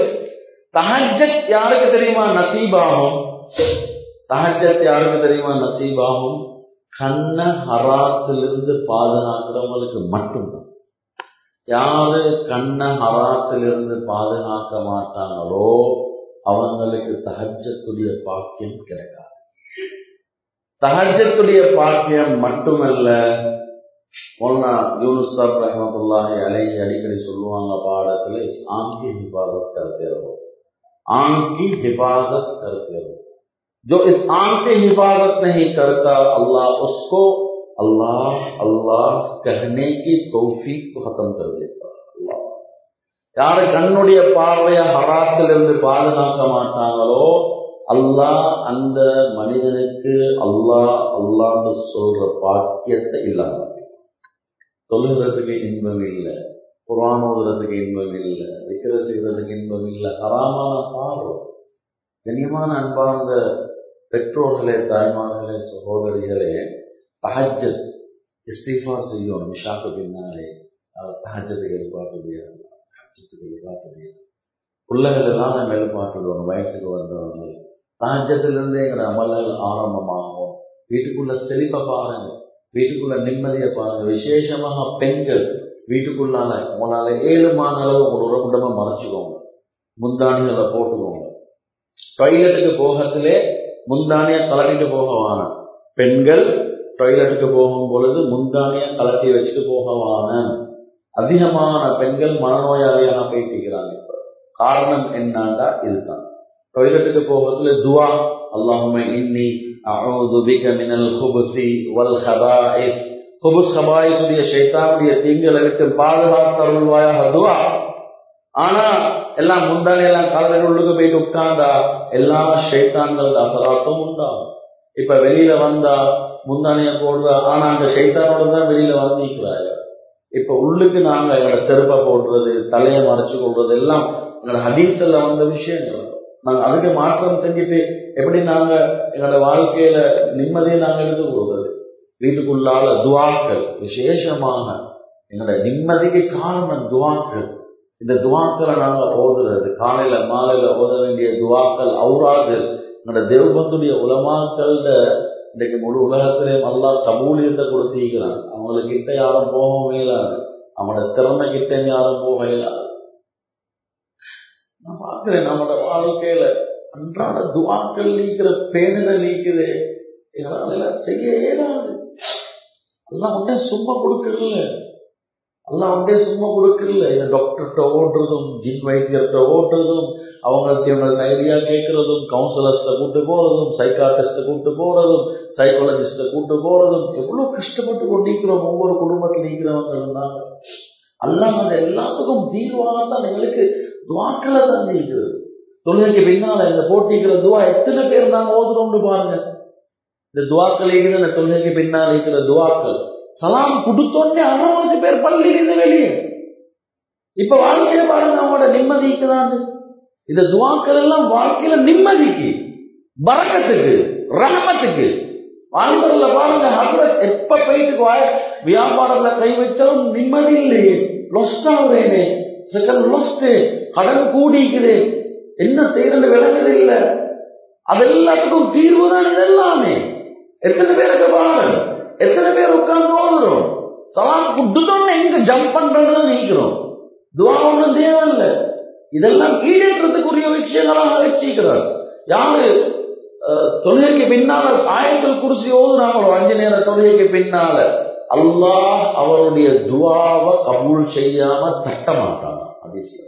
தஹஜத் யாருக்கு தெரியுமா நசீபாகும் தஹஜத் யாருக்கு தெரியுமா நசீபாகும் கண்ண ஹராத்திலிருந்து பாதுகாக்கிறவங்களுக்கு மட்டும்தான் யாரு கண்ண ஹராத்திலிருந்து பாதுகாக்க மாட்டாங்களோ அவங்களுக்கு தஹஜத்துடைய பாக்கியம் கிடைக்காது தஹஜத்துடைய பாக்கியம் மட்டுமல்ல மொல்லா யூனுஸ் சாப் ரஹமத்துல்லாஹி அலைஹி அடிக்கடி சொல்லுவாங்க பாடத்துல ஆண் की हिफाजत करते रहो आंख की हिफाजत करते रहो जो इस आंख की हिफाजत नहीं करता अल्लाह उसको अल्लाह अल्लाह कहने की तौफीक को खत्म कर देता अल्लाह யாரு கண்ணுடைய பார்வைய ஹராத்திலிருந்து பாதுகாக்க மாட்டாங்களோ அல்லாஹ் அந்த மனிதனுக்கு அல்லாஹ் அல்லான்னு சொல்ற பாக்கியத்தை இல்லாம தொழுகிறதுக்கு இன்பம் இல்லை குரான் ஓதுறதுக்கு இன்பம் இல்லை விக்கிர செய்வதற்கு இன்பம் இல்லை ஹராமான பார்வை கண்ணியமான அன்பார்ந்த பெற்றோர்களே தாய்மார்களே சகோதரிகளே தஹஜத் இஸ்திஃபா செய்யும் நிஷாக்கு பின்னாலே தஹஜத்துக்கு எதிர்பார்க்க முடியாது தஹஜத்துக்கு எதிர்பார்க்க முடியாது பிள்ளைகள் எல்லாம் நம்ம எதிர்பார்த்துடுவோம் வயசுக்கு வந்தவங்க தஹஜத்திலிருந்து எங்களோட அமல்கள் ஆரம்பமாகும் வீட்டுக்குள்ள செழிப்பை பாருங்க வீட்டுக்குள்ள நிம்மதியை பாருங்க விசேஷமாக பெண்கள் வீட்டுக்குள்ளால உங்களால ஏழுமான அளவு உங்களோட உடம்ப மறைச்சுக்கோங்க முந்தானிகளை போட்டுக்கோங்க டாய்லெட்டுக்கு போகத்திலே முந்தானிய கலட்டிட்டு போக வேணாம் பெண்கள் டாய்லெட்டுக்கு போகும் பொழுது முந்தானிய கலட்டி வச்சுட்டு போக வேணாம் அதிகமான பெண்கள் மனநோயாளியாக போயிட்டிருக்கிறாங்க இப்ப காரணம் என்னண்டா இதுதான் டாய்லெட்டுக்கு போகிறதுல துவா அல்லாஹுமே இன்னி அஊது பிக மினல் குபுசி வல் ஹபாயிஸ் குபுஸ் ஹபாயிஸுடைய ஷைத்தானுடைய தீங்களை விட்டு பாதுகாத்தருள்வாயாக துவா ஆனா எல்லாம் முந்தானே எல்லாம் காலையில் உள்ளுக்கு போயிட்டு உட்கார்ந்தா எல்லா ஷைத்தான்கள் அசராத்தும் உண்டாகும் இப்ப வெளியில வந்தா முந்தானைய போடுறா ஆனா அந்த ஷைத்தானோட தான் வெளியில வந்திருக்கிறாங்க இப்ப உள்ளுக்கு நாங்க எங்களோட செருப்பை போடுறது தலையை மறைச்சு கொள்றது எல்லாம் எங்களோட ஹதீஸ்ல வந்த விஷயங்கள் நாங்க அதுக்கு மாற்றம் செஞ்சுட்டு எப்படி நாங்க எங்களோட வாழ்க்கையில நிம்மதியை நாங்க எடுத்து கொடுக்குறது வீட்டுக்குள்ளால துவாக்கள் விசேஷமாக எங்களோட நிம்மதிக்கு காரணம் துவாக்கள் இந்த துவாக்களை நாங்க ஓதுறது காலையில மாலையில ஓத வேண்டிய துவாக்கள் அவுராது எங்களோட தேவபந்துடைய உலமாக்கள்ட இன்றைக்கு முழு உலகத்திலேயும் நல்லா கபூலியத்தை கொடுத்திருக்கிறான் அவங்களுக்கு கிட்ட யாரும் போகவும் இயலாது அவனோட திறமை கிட்ட யாரும் போக இயலாது நான் பார்க்கிறேன் நம்மளோட வாழ்க்கையில அன்றாட துவாக்கள் நீக்கிற பேணுதல் நீக்குது எங்களால செய்ய இயலாது எல்லாம் உடனே சும்மா கொடுக்கறல எல்லாம் உடனே சும்மா கொடுக்கறல இந்த டாக்டர்கிட்ட ஓடுறதும் ஜின் வைத்தியர்கிட்ட ஓடுறதும் அவங்களுக்கு இவங்களுக்கு ஐடியா கேட்கறதும் கவுன்சிலர்ஸ்ட கூட்டு போறதும் சைக்காட்டிஸ்ட கூட்டு போறதும் சைக்காலஜிஸ்ட கூட்டு போறதும் எவ்வளவு கஷ்டப்பட்டு கொண்டிருக்கிறோம் ஒவ்வொரு குடும்பத்தில் இருக்கிறவங்க இருந்தாங்க அல்லாம அந்த எல்லாத்துக்கும் தீர்வாகத்தான் எங்களுக்கு துவாக்களை தான் இருக்கிறது தொழுகைக்கு பின்னால இந்த போட்டிக்கிற துவா எத்தனை பேர் நாங்க ஓதுறோம்னு பாருங்க இந்த துவாக்கள் இருக்கிற இந்த தொழுகைக்கு பின்னால் இருக்கிற துவாக்கள் சலாம் கொடுத்தோடனே அறவாசி பேர் பள்ளியிலிருந்து வெளியே இப்ப வாழ்க்கையில பாருங்க அவங்களோட நிம்மதிக்கு தான் இந்த துவாக்கள் எல்லாம் வாழ்க்கையில நிம்மதிக்கு பறக்கத்துக்கு ரகமத்துக்கு வாழ்வதில்ல பாருங்க ஹசரத் எப்ப போயிட்டு வா- வியாபாரத்துல கை வச்சாலும் நிம்மதி இல்லையே லொஸ்ட் ஆகுறேனே செகண்ட் லொஸ்ட் கடன் கூடிக்குது என்ன செய்யறது விளங்குது இல்ல அது எல்லாத்துக்கும் தீர்வு தான் இதெல்லாமே எத்தனை பேருக்கு பாருங்க எத்தனை பேர் உட்கார்ந்து ஓதுறோம் சலாம் குட்டுத்தோன்னு எங்க ஜம்ப் பண்றதுன்னு நீக்கிறோம் துவா ஒன்றும் தேவையில்லை இதெல்லாம் கீழேற்றத்துக்குரிய விஷயங்களாக வச்சிருக்கிறார் யாரு அஹ், தொழுகைக்கு பின்னால ஆயத்தில் குருசி ஓதுனாங்களோ அஞ்சு நேர தொழுகைக்கு பின்னால அல்லாஹ் அவருடைய துவாவை கபூல் செய்யாம தட்ட மாட்டான் அதிசயம்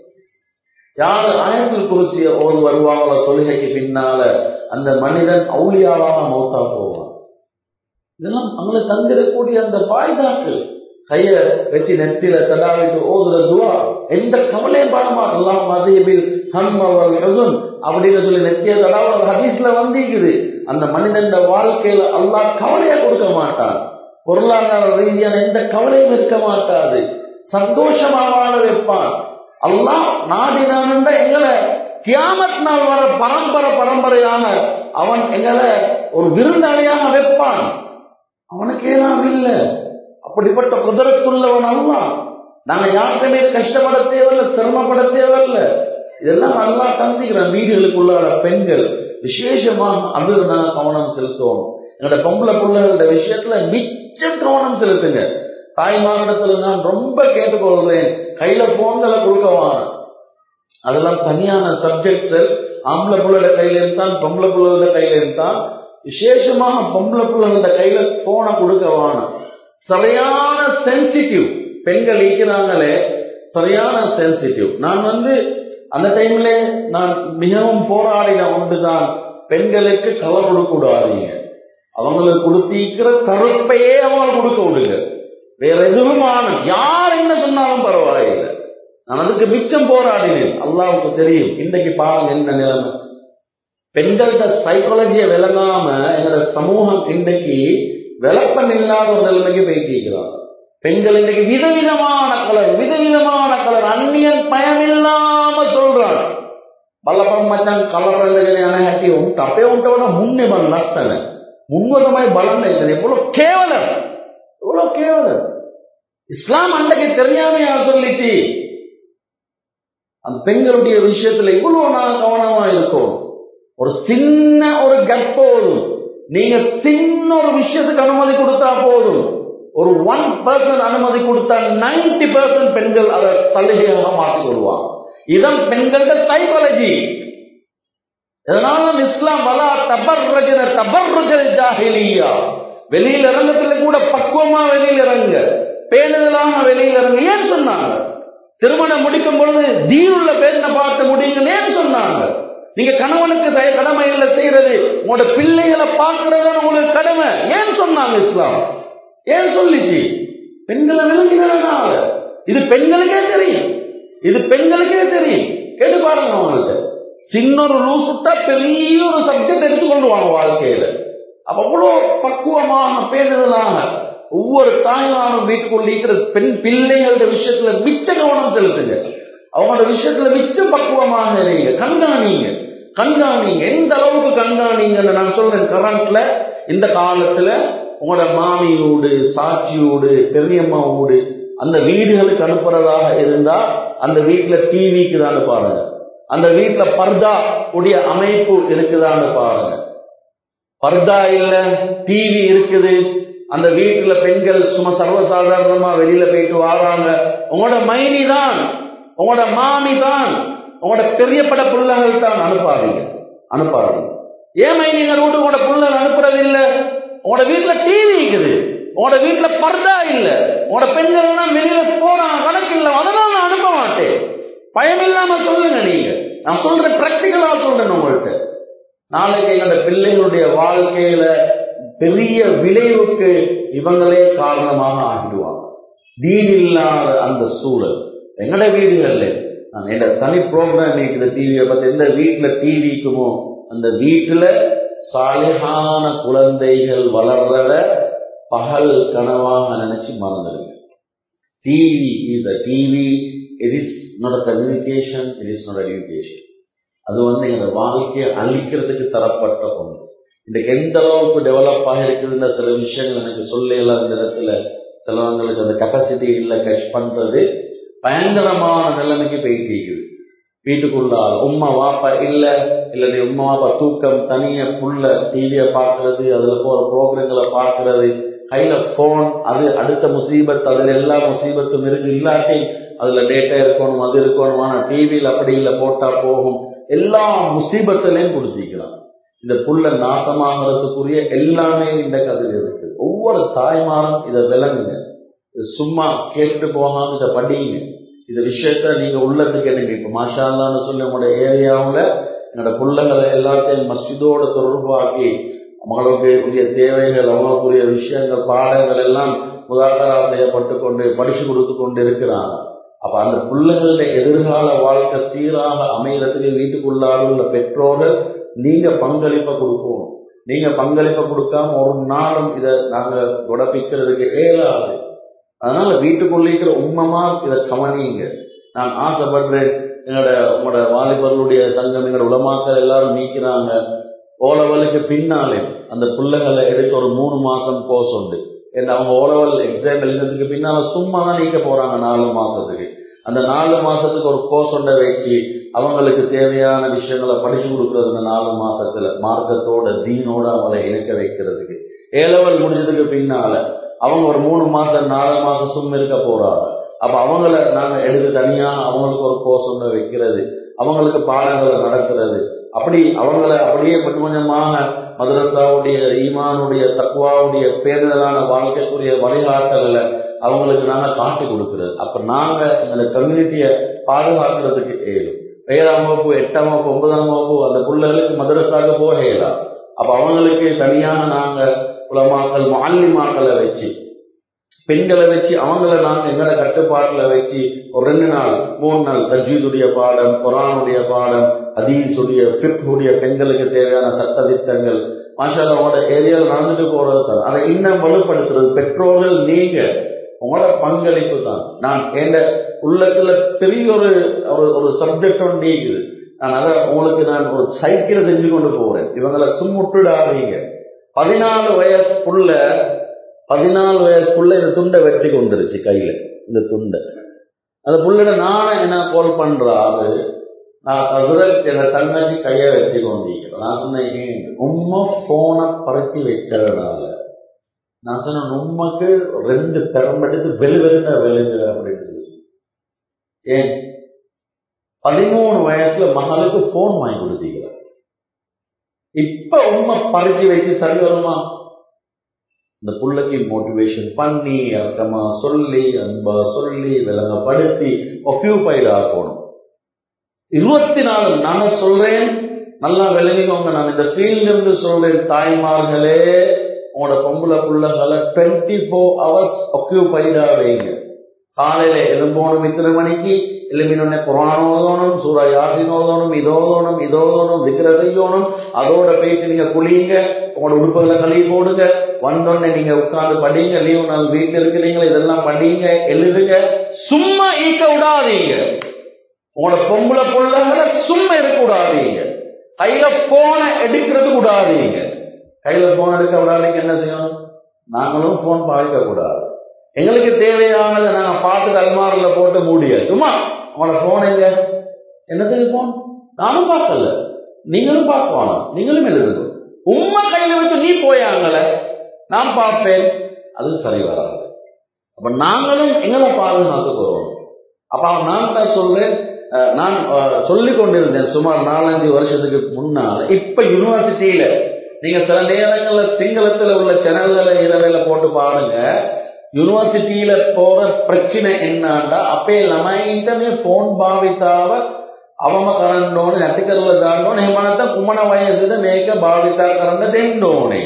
யாரு ஆயத்தில் குருசிய ஓது வருவாங்களோ தொழுகைக்கு பின்னால அந்த மனிதன் அவுளியாவாக மௌத்தா போவான் இதெல்லாம் அவங்களுக்கு தந்திரக்கூடிய அந்த பாய்தாக்கள் கைய வச்சு நெத்தில தடாவிட்டு ஓதுற துவா எந்த கவலையும் பாடமா எல்லாம் மதியபில் ஹன்மவல் ஹசுன் அப்படின்னு சொல்லி நெத்திய தடாவல் ஹதீஸ்ல வந்திருக்குது அந்த மனிதன் வாழ்க்கையில அல்லாஹ் கவலையா கொடுக்க மாட்டான் பொருளாதார ரீதியான எந்த கவலையும் இருக்க மாட்டாது சந்தோஷமா வாழ வைப்பான் அல்லாஹ் நாடினான் எங்களை கியாமத் நாள் வர பரம்பரை பரம்பரையான அவன் எங்களை ஒரு விருந்தாளியாக வைப்பான் அவனுக்கு ஏதாவது இல்ல அப்படிப்பட்ட குதிரத்துள்ளவன் அல்ல நாங்க யாருக்குமே கஷ்டப்பட தேவையில்ல சிரமப்பட தேவையில்ல இதெல்லாம் நல்லா தந்திக்கிறேன் வீடுகளுக்குள்ளார பெண்கள் விசேஷமாக அது நான் கவனம் செலுத்துவோம் என்னோட பொம்பளை பிள்ளைகளோட விஷயத்துல மிச்சம் கவனம் செலுத்துங்க தாய்மாரிடத்துல நான் ரொம்ப கேட்டுக்கொள்கிறேன் கையில போன்களை கொடுக்கவான அதெல்லாம் தனியான சப்ஜெக்ட்ஸ் ஆம்பளை பிள்ளைட கையில இருந்தான் பொம்பளை பிள்ளைகளோட கையில இருந்தான் விசேஷமாக பொம்பளை பிள்ளைகளோட கையில போனை கொடுக்கவான சரியான சென்சிட்டிவ் பெண்கள் இருக்கிறாங்களே சரியான சென்சிட்டிவ் நான் வந்து அந்த டைம்ல நான் மிகவும் போராடின ஒன்றுதான் பெண்களுக்கு கலர் கொடுக்கூடாதீங்க அவங்களுக்கு கொடுத்திருக்கிற கருப்பையே அவங்க கொடுக்க விடுங்க வேற எதுவும் ஆணும் யார் என்ன சொன்னாலும் பரவாயில்லை நான் அதுக்கு மிச்சம் போராடினேன் அல்லாவுக்கு தெரியும் இன்றைக்கு பாருங்க என்ன நிலைமை பெண்கள்கிட்ட சைக்காலஜியை விளங்காம எங்களோட சமூகம் இன்றைக்கு விளப்பம் இல்லாத ஒரு நிலைமைக்கு போயிட்டிருக்கிறாங்க பெண்கள் இன்றைக்கு விதவிதமான கலர் விதவிதமான கலர் அந்நியன் பயமில்லாம சொல்றாங்க ಬಲಪಂ ಮಚಾನ್ ಕಲರಲ್ಲದೆ ಅನಹಟಿ ಉಂಟು ಅಪೇ ಉಂಟವನ ಮುನ್ನೆ ಬಂದು ನಗ್ತಾನೆ ಮುನ್ವದಮೈ ಬಲಂದ ಇದ್ದಾನೆ ಇவ்வளவு கேவலம் இவ்வளவு கேவலம் இஸ்லாம் அன்றைக்கு தெரியாமையா சொல்லிச்சு அந்த பெண்களுடைய விஷயத்துல இவ்வளவு நான் கவனமா இருக்கும் ஒரு சின்ன ஒரு கட் போதும் நீங்க சின்ன ஒரு விஷயத்துக்கு அனுமதி கொடுத்தா போதும் ஒரு ஒன் பர்சன்ட் அனுமதி கொடுத்தா நைன்டி பர்சன்ட் பெண்கள் அதை சலுகையாக மாற்றிக் கொள்வாங்க இதான் பெண்களோட சைக்காலஜி இதனால இஸ்லாம் வலா தபர்ரஜன தபர்ருஜல் ஜாஹிலியா வெளியில இறங்கத்துல கூட பக்குவமா வெளியில இறங்க பேணுதலாக வெளியில இறங்க ஏன் சொன்னாங்க திருமணம் முடிக்கும் பொழுது தீனுள்ள பேரின பார்த்து முடியுங்க ஏன் சொன்னாங்க நீங்க கணவனுக்கு தய- கடமை இல்லை செய்யறது உங்களோட பிள்ளைகளை பார்க்கறது உங்களுக்கு கடமை ஏன் சொன்னாங்க இஸ்லாம் ஏன் சொல்லிச்சு பெண்களை விளங்கினால இது பெண்களுக்கே தெரியும் இது பெண்களுக்கே தெரியும் கேட்டு பாருங்க அவங்களுக்கு சின்ன ஒரு லூஸ் விட்டா பெரிய ஒரு சப்ஜெக்ட் எடுத்துக்கொள்வாங்க வாழ்க்கையில அப்ப அவ்வளோ பக்குவமாக பேணுதலாக ஒவ்வொரு தாய்மாரும் வீட்டுக்குள்ள இருக்கிற பெண் பிள்ளைகளோட விஷயத்துல மிச்ச கவனம் செலுத்துங்க அவங்களோட விஷயத்துல மிச்ச பக்குவமாக இருங்க கண்காணிங்க கண்காணிங்க எந்த அளவுக்கு கண்காணிங்கன்னு நான் சொல்றேன் கரண்ட்ல இந்த காலத்துல உங்களோட மாமி வீடு சாட்சி வீடு பெரியம்மா வீடு அந்த வீடுகளுக்கு அனுப்புறதாக இருந்தா அந்த வீட்டுல டிவிக்குதான்னு பாருங்க அந்த வீட்டுல பர்தா உடைய அமைப்பு இருக்குதான்னு பாருங்க பர்தா இல்ல டிவி இருக்குது அந்த வீட்டுல பெண்கள் சும்மா சர்வசாதாரணமா வெளியில போயிட்டு வராங்க உங்களோட மைனி தான் உங்களோட மாமி தான் உங்களோட பெரியப்பட பிள்ளைகள் தான் அனுப்பாதீங்க அனுப்பாதீங்க ஏன் மைனிங்க வீட்டு உங்களோட பிள்ளைகள் அனுப்புறது இல்ல உங்களோட வீட்டுல டிவி இருக்குது உங்களோட வீட்டுல பர்தா இல்ல உங்களோட பெண்கள் எல்லாம் வெளியில போறாங்க கணக்கு இல்ல அதனால நான் அனுப்ப மாட்டேன் பயம் இல்லாம சொல்லுங்க நீங்க நான் சொல்றேன் பிராக்டிக்கலா சொல்றேன் உங்கள்கிட்ட நாளைக்கு எங்களோட பிள்ளைகளுடைய வாழ்க்கையில பெரிய விளைவுக்கு இவங்களே காரணமாக ஆகிடுவாங்க வீடு இல்லாத அந்த சூழல் எங்கட வீடுகள்ல நான் எந்த தனி ப்ரோக்ராம் இருக்குது டிவியை பத்தி எந்த வீட்டுல டிவி இருக்குமோ அந்த வீட்டுல சாலிகான குழந்தைகள் வளர்றத பகல் கனவாக நினைச்சு மறந்துடுங்க TV is a TV it is not a communication it is not education அது வந்து எங்களோட வாழ்க்கையை அழிக்கிறதுக்கு தரப்பட்ட ஒன்று இன்றைக்கு எந்த அளவுக்கு டெவலப் ஆகிருக்குதுன்ற சில விஷயங்கள் எனக்கு சொல்லல இந்த இடத்துல சிலவங்களுக்கு அந்த கெப்பாசிட்டி இல்லை கஷ் பண்றது பயங்கரமான நிலைமைக்கு போயிட்டு இருக்குது வீட்டுக்குள்ளால் உம்மா வாப்பா இல்ல இல்ல நீ உம்மா வாப்பா தூக்கம் தனிய புள்ள டிவியை பார்க்கறது அதுல போற ப்ரோக்ராம்களை பார்க்கறது கையில போன் அது அடுத்த முசீபத் அதுல எல்லா முசீபத்தும் இருக்கு இல்லாட்டி அதுல டேட்டா இருக்கணும் அது இருக்கணும் ஆனா டிவியில் அப்படி இல்லை போட்டா போகும் எல்லா முசீபத்திலையும் கொடுத்திக்கலாம் இந்த புள்ள நாசமாகிறதுக்குரிய எல்லாமே இந்த கதையில் இருக்கு ஒவ்வொரு தாய்மாரும் இதை விளங்குங்க இது சும்மா கேட்டு போகாம இதை படிங்க இந்த விஷயத்த நீங்க உள்ளத்துக்கு என்னங்க இப்ப மாஷால்லான்னு சொல்லி உங்களோட ஏரியாவில் என்னோட பிள்ளைகளை எல்லாத்தையும் மஸ்ஜிதோட தொடர்பாக்கி அவங்களுக்கு உரிய தேவைகள் அவங்களுக்குரிய விஷயங்கள் பாடங்கள் எல்லாம் முதாக்கரா செய்யப்பட்டு கொண்டு படிச்சு கொடுத்து கொண்டு இருக்கிறாங்க அப்ப அந்த பிள்ளைகளுடைய எதிர்கால வாழ்க்கை சீராக அமைகிறதுக்கு வீட்டுக்குள்ளாக உள்ள பெற்றோர்கள் நீங்க பங்களிப்பை கொடுக்கணும் நீங்க பங்களிப்பை கொடுக்காம ஒரு நாளும் இதை நாங்க உடப்பிக்கிறதுக்கு இயலாது அதனால வீட்டுக்குள்ளிருக்கிற உண்மமா இதை கவனிங்க நான் ஆசைப்படுறேன் எங்களோட உங்களோட வாலிபர்களுடைய சங்கம் எங்களோட உலமாக்கள் எல்லாரும் நீக்கிறாங்க ஓலவலுக்கு பின்னாலே அந்த பிள்ளைகளை எடுத்து ஒரு மூணு மாசம் கோர்ஸ் உண்டு ஏன்னா அவங்க ஓலவல் எக்ஸாம் எழுதுறதுக்கு பின்னால சும்மா தான் நீக்க போறாங்க நாலு மாசத்துக்கு அந்த நாலு மாசத்துக்கு ஒரு கோர்ஸ் ஒன்றை வச்சு அவங்களுக்கு தேவையான விஷயங்களை படிச்சு கொடுக்கறது இந்த நாலு மாசத்துல மார்க்கத்தோட தீனோட அவங்களை இணைக்க வைக்கிறதுக்கு ஏலவல் முடிஞ்சதுக்கு பின்னால அவங்க ஒரு மூணு மாசம் நாலு மாசம் சும்மா இருக்க போறாங்க அப்ப அவங்கள நாங்க எடுத்து தனியா அவங்களுக்கு ஒரு கோர்ஸ் ஒன்று வைக்கிறது அவங்களுக்கு பாடங்களை நடக்கிறது அப்படி அவங்கள அப்படியே கொஞ்சம் கொஞ்சமாக மதரசாவுடைய ஈமானுடைய தக்குவாவுடைய பேரிடலான வாழ்க்கைக்குரிய வழிகாட்டல்ல அவங்களுக்கு நாங்க காட்டி கொடுக்கிறது அப்ப நாங்க எங்களை கம்யூனிட்டியை பாதுகாக்கிறதுக்கு ஏழும் ஏழாம் வகுப்பு எட்டாம் வகுப்பு ஒன்பதாம் வகுப்பு அந்த பிள்ளைகளுக்கு மதரசாக போக இயலாம் அப்ப அவங்களுக்கு தனியாக நாங்க உலமாக்கள் மாலிமாக்களை வச்சு பெண்களை வச்சு அவங்கள நாங்க எங்களோட கட்டுப்பாட்டுல வச்சு ஒரு ரெண்டு நாள் மூணு நாள் தஜீதுடைய பாடம் குரானுடைய பாடம் அதீசுடைய பிற்குடைய பெண்களுக்கு தேவையான சட்ட திட்டங்கள் மாஷாலோட ஏரியாவில் நடந்துட்டு போறது தான் அதை இன்னும் வலுப்படுத்துறது பெற்றோர்கள் நீங்க உங்களோட பங்களிப்பு தான் நான் எந்த உள்ளத்துல பெரிய ஒரு ஒரு ஒரு சப்ஜெக்ட் ஒன்று இருக்குது நான் அதை உங்களுக்கு நான் ஒரு சைக்கிள் செஞ்சு கொண்டு போறேன் இவங்களை சும்முட்டுடாதீங்க பதினாலு வயசுக்குள்ள பதினாலு வயசுக்குள்ள இந்த துண்டை வெட்டி கொண்டுருச்சு கையில இந்த துண்டை அந்த புள்ளிட நானும் என்ன கோல் பண்றாரு நான் அதில் என் தங்கச்சி கையை வெட்டி கொண்டிருக்கிறேன் நான் சொன்னேன் உண்மை போனை பறிச்சு வச்சதுனால நான் சொன்ன உண்மைக்கு ரெண்டு பெரம்பெடுத்து வெளு வெளுந்த வெளுங்க அப்படின்னு சொல்லி ஏன் பதிமூணு வயசுல மகளுக்கு போன் வாங்கி கொடுத்தீங்க இப்ப உண்மை பறிச்சு வச்சு சரி வருமா இந்த புள்ளைக்கு மோட்டிவேஷன் பண்ணி அர்த்தமா சொல்லி அன்பா சொல்லி விளங்கப்படுத்தி ஒக்யூபைட் ஆக்கணும் இருபத்தி நாலு நான் சொல்றேன் நல்லா விளங்கிக்கோங்க நான் இந்த ஃபீல்ட்ல இருந்து சொல்றேன் தாய்மார்களே உங்களோட பொம்பளை பிள்ளைகளை டுவெண்ட்டி ஃபோர் ஹவர்ஸ் ஒக்யூபைடா வைங்க காலையில எழும்போணும் இத்தனை மணிக்கு எழுப்பினோடனே குரான் ஓதணும் சூறா யாசின் ஓதணும் இதோதணும் இதோதணும் திக்கிற செய்யணும் அதோட போயிட்டு நீங்க குளியுங்க உங்களோட உடுப்புகளை கழுவி போடுங்க வந்தோடனே நீங்க உட்கார்ந்து படிங்க லீவு நாள் வீட்டில் இருக்கிறீங்களா இதெல்லாம் படிங்க எழுதுங்க சும்மா ஈக்க விடாதீங்க உங்களோட பொம்பளை பிள்ளைகளை சும்மா இருக்க விடாதீங்க கையில போன எடுக்கிறது விடாதீங்க கையில போன் எடுக்க விடாதீங்க என்ன செய்யணும் நாங்களும் போன் பாதிக்க கூடாது எங்களுக்கு தேவையானதை நாங்க பார்த்து அல்மாரில போட்டு மூடிய சும்மா உங்களோட போன் எங்க என்னத்துக்கு போன் நானும் பார்க்கல நீங்களும் பார்க்கணும் நீங்களும் எழுதுங்க உண்மை கையில வச்சு நீ போயாங்கள நான் பார்ப்பேன் அது சரி வராது அப்ப நாங்களும் எங்களை பாதுகாத்துக்கிறோம் அப்ப நான் தான் சொல்றேன் நான் சொல்லிக் கொண்டிருந்தேன் சுமார் நாலஞ்சு வருஷத்துக்கு முன்னால் இப்ப யூனிவர்சிட்டியில நீங்க சில நேரங்கள்ல சிங்களத்துல உள்ள சேனல்களை இரவையில போட்டு பாருங்க ಯೂನಿವರ್ಸಿಟಿயில போற பிரச்சனை என்னண்டா අපේ ළමයින්ට මේ ෆෝන් භාවිතාව අවම කරන්න ඕනේ නැති කරලා දාන්න ඕනේ එහෙම නැත්නම් කුමන වයසේද මේක භාවිතා කරන්න දෙන්න ඕනේ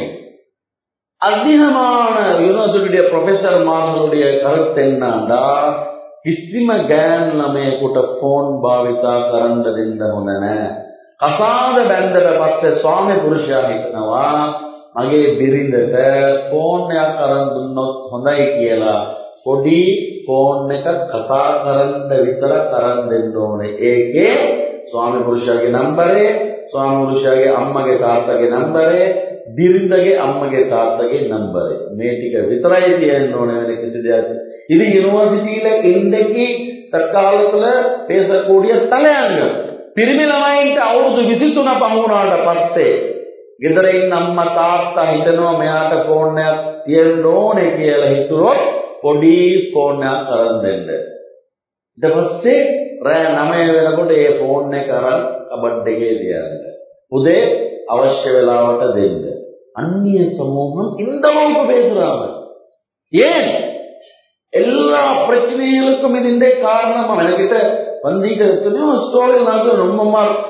அதிகமான யூனிவர்சிட்டியுடைய ப்ரொஃபசர் மார்களுடைய கருத்து என்னண்டா කිසිම ගෑන් ළමයෙකුට ෆෝන් භාවිතා කරන්න දෙන්න හොඳ නැහැ. කසාද බැන්දට පස්සේ ස්වාමි පුරුෂයා හිතනවා මගේ බිරිඳට ෆෝන් එකක් අරන් දුන්නොත් හොඳයි කියලා. පොඩි ෆෝන් එක කතා කරන්න විතරක් අරන් දෙන්න ඕනේ. ඒකේ ස්වාමි පුරුෂයාගේ නම්බරේ, ස්වාමි පුරුෂයාගේ අම්මගේ තාත්තගේ නම්බරේ, බිරිඳගේ අම්මගේ තාත්තගේ නම්බරේ. මේ ටික විතරයි තියෙන්න ඕනේ වෙන කිසි දෙයක් இது யூனிவர்சிட்டியில இன்றைக்கு தற்காலத்துல பேசக்கூடிய தலையங்கம் පිරිමි ළමයින්ට අවුරුදු 23 පහුණාට පස්සේ ගෙදරින් අම්මා තාත්තා හිතනවා මෙයාට ෆෝන් එකක් තියෙන්න ඕනේ කියලා හිතුවොත් පොඩි ෆෝන් එකක් අරන් දෙන්න. ඊට පස්සේ රෑ 9 වෙනකොට ඒ ෆෝන් එක අරන් කබඩ් එකේ තියන්න. උදේ අවශ්‍ය වෙලාවට දෙන්න. அந்நிய சமூகம் இந்த அளவுக்கு பேசுறாங்க ஏன் எல்லா பிரச்சனைகளுக்கும் இதுண்டே காரணமா என்கிட்ட வந்திட்டு எத்தனையோ ஸ்டோரி ரொம்ப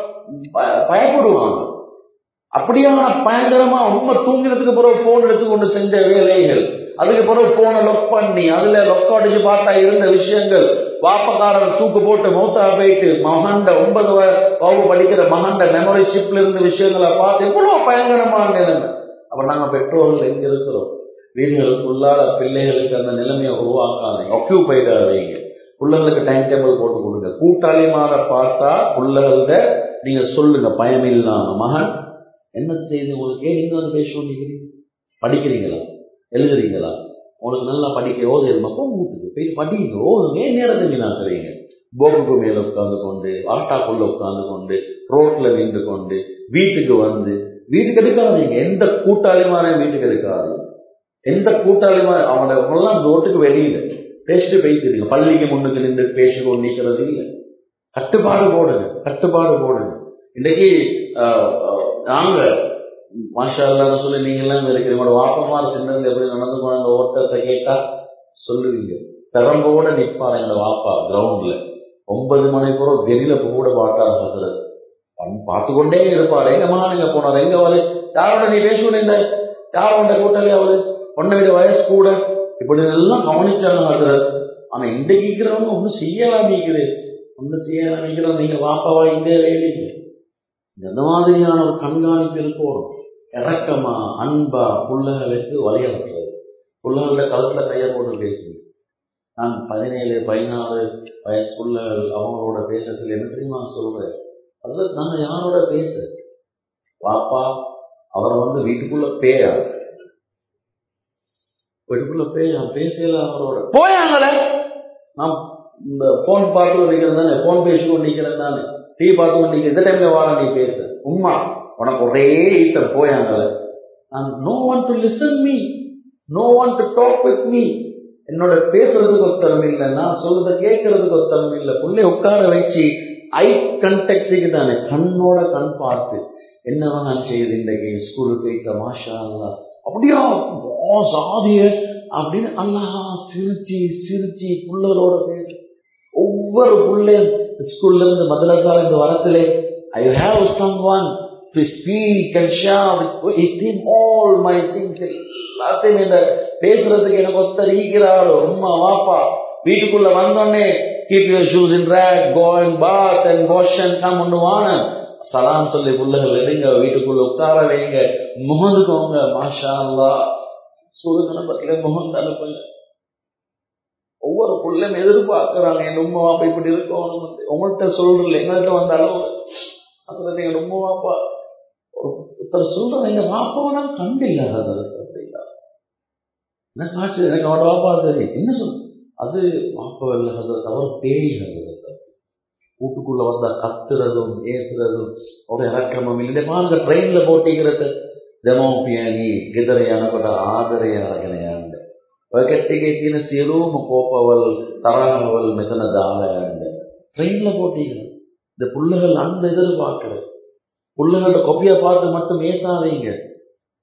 ப- பயப்படுவாங்க அப்படியான பயங்கரமா ரொம்ப தூங்கினதுக்கு பிறகு போன் எடுத்துக்கொண்டு செஞ்ச வேலைகள் அதுக்கு பிறகு போனை லொக் பண்ணி அதுல லொக் அடிச்சு பார்த்தா இருந்த விஷயங்கள் வாப்பக்காரன் தூக்கு போட்டு மௌத்தா போயிட்டு மகண்ட ஒன்பது வ- வகுப்பு படிக்கிற மகண்ட மெமரி ஷிப்ல இருந்த விஷயங்களை பார்த்து எவ்வளவு பயங்கரமான நிலைமை அப்ப நாங்க பெற்றோர்கள் எங்க இருக்கிறோம் வீடுகளுக்குள்ளால பிள்ளைகளுக்கு அந்த நிலைமையை உருவாக்காதீங்க ஆக்கியூபைடா வைங்க பிள்ளைகளுக்கு டைம் டேபிள் போட்டு கொடுங்க கூட்டாளிமார பார்த்தா பிள்ளைகள்ட நீங்க சொல்லுங்க பயமில்லாம மகன் என்ன செய்து உங்களுக்கு ஏன் நீங்க வந்து பேச வேண்டிக்கிறீங்க படிக்கிறீங்களா எழுதுறீங்களா உங்களுக்கு நல்லா படிக்க ஓதுமா போங்க வீட்டுக்கு போய் படிங்க ஓதுங்க ஏன் நேரத்துக்கு நான் தரீங்க போக்குக்கு மேல உட்கார்ந்து கொண்டு ஆட்டாக்குள்ள உட்கார்ந்து கொண்டு ரோட்ல நின்று கொண்டு வீட்டுக்கு வந்து வீட்டுக்கு எடுக்காதீங்க எந்த கூட்டாளிமான வீட்டுக்கு எடுக்காதீங்க எந்த கூட்டாளிமா அவனை அவங்கெல்லாம் ரோட்டுக்கு வெளியில பேசிட்டு போயிட்டு பள்ளிக்கு முன்னுக்கு நின்று பேசி கொண்டு நிற்கிறது இல்லை கட்டுப்பாடு போடுங்க கட்டுப்பாடு போடுங்க இன்னைக்கு ஆஹ், ஆஹ், நாங்க மாஷா அல்லான்னு சொல்லி நீங்க எல்லாம் இருக்கிறீங்க வாப்பமார் சின்னதுல எப்படி நடந்து போன ஓட்டத்தை கேட்டா சொல்லுவீங்க திறம்போட நிற்பாரு எங்க வாப்பா கிரவுண்ட்ல ஒன்பது மணி பூரா வெளியில கூட பாட்டார் ஹசரத் பார்த்து கொண்டே இருப்பார் எங்க மகன் எங்க போனார் எங்க அவரு யாரோட நீ பேசுவன இந்த யாரோட கூட்டாளி அவரு பொண்ணை விட வயசு கூட இப்படி எல்லாம் கவனிச்சாங்க ஹசரத் ஆனா இன்றைக்கு இருக்கிறவங்க ஒன்றும் செய்யலாம் நீக்குது ஒன்றும் செய்யலாம் நீக்கிறோம் நீங்க வாப்பாவா இந்த வேலைக்கு இந்த மாதிரியான ஒரு கண்காணிப்பு இருக்கும் இறக்கமா அன்பா புள்ளகளுக்கு வழியனுப்புறது புள்ளகளோட கழுத்துல கையை போட்டு பேசுங்க நான் பதினேழு பதினாறு வயசு புள்ளகள் அவங்களோட பேசுறதுல என்ன தெரியுமா சொல்றேன் அதுல நாங்க யாரோட பேச வாப்பா அவரை வந்து வீட்டுக்குள்ள பேயா வீட்டுக்குள்ள பேயா பேசல அவரோட போயாங்களே நான் இந்த போன் பார்த்து நிற்கிறேன் தானே போன் பேசி கொண்டு நிற்கிறேன் தானே டீ பார்த்து கொண்டு நிற்கிறேன் இந்த டைம்ல வாழ நீ பேச உண்மா உனக்கு ஒரே ஈட்டர் போயாங்களே நான் no one to listen me no one to talk with me என்னோட பேசுறதுக்கு ஒத்தரம் இல்லை நான் சொல்றத கேட்கறதுக்கு ஒத்தரம் இல்லை புள்ளை உட்கார வச்சு ஐ கண்டெக்டுக்கு தானே கண்ணோட கண் பார்த்து என்னவா நான் செய்யுது இன்றைக்கு ஸ்கூலுக்கு போயிட்ட மாஷா அல்லா அப்படியா ஓ சாதிய அப்படின்னு அல்லா சிரிச்சு சிரிச்சு புள்ளரோட பேச ஒவ்வொரு புள்ளையும் ஸ்கூல்ல இருந்து மதரசால இருந்து வரத்திலே I have someone to speak and share with him all my things எல்லாத்தையும் இந்த பேசுறதுக்கு எனக்கு ஒருத்தர் ஈக்கிறாரோ அம்மா வாப்பா வீட்டுக்குள்ள வந்தோடனே keep your shoes in rack go and bath and wash and come ஒன்று வாங்க சலாம் சொல்லி புள்ளைகள் எடுங்க வீட்டுக்குள்ள உட்கார வைங்க முகந்துக்கோங்க மாஷா அல்லா சுடுங்க நம்பத்துல முகந்து அனுப்புங்க ஒவ்வொரு புள்ளையும் எதிர்பார்க்கிறாங்க என் உண்மை வாப்பா இப்படி இருக்கணும் உங்கள்கிட்ட சொல்றல எங்கள்கிட்ட வந்தாலும் அப்புறம் எங்க உண்மை வாப்பா ஒருத்தர் சொல்றாங்க எங்க வாப்பாவை நான் கண்டில்ல அப்படின்னா எனக்கு ஆச்சு எனக்கு அவனோட வாப்பா தெரியும் என்ன சொல் அது வாப்பா இல்லை ஹசரத் அவர் பேய் ஹசரத் வீட்டுக்குள்ள வந்தா கத்துறதும் ஏசுறதும் ஒரு இறக்கமும் இல்லை பாருங்க ட்ரெயின்ல போட்டிக்கிறது දෙමෝපියනි ගෙදර යනකොට ආදරය අරගෙන යන්න. ඔය කට්ටියගේ තියෙන සියලුම කෝපවල් තරහවල් මෙතන දාලා යන්න. ட்ரெயின்ல போட்டீங்க இந்த புள்ளைகள் அன்பு எதிர்பார்க்கிறது புள்ளைகளோட கொப்பியை பார்த்து மட்டும் ஏத்தாதீங்க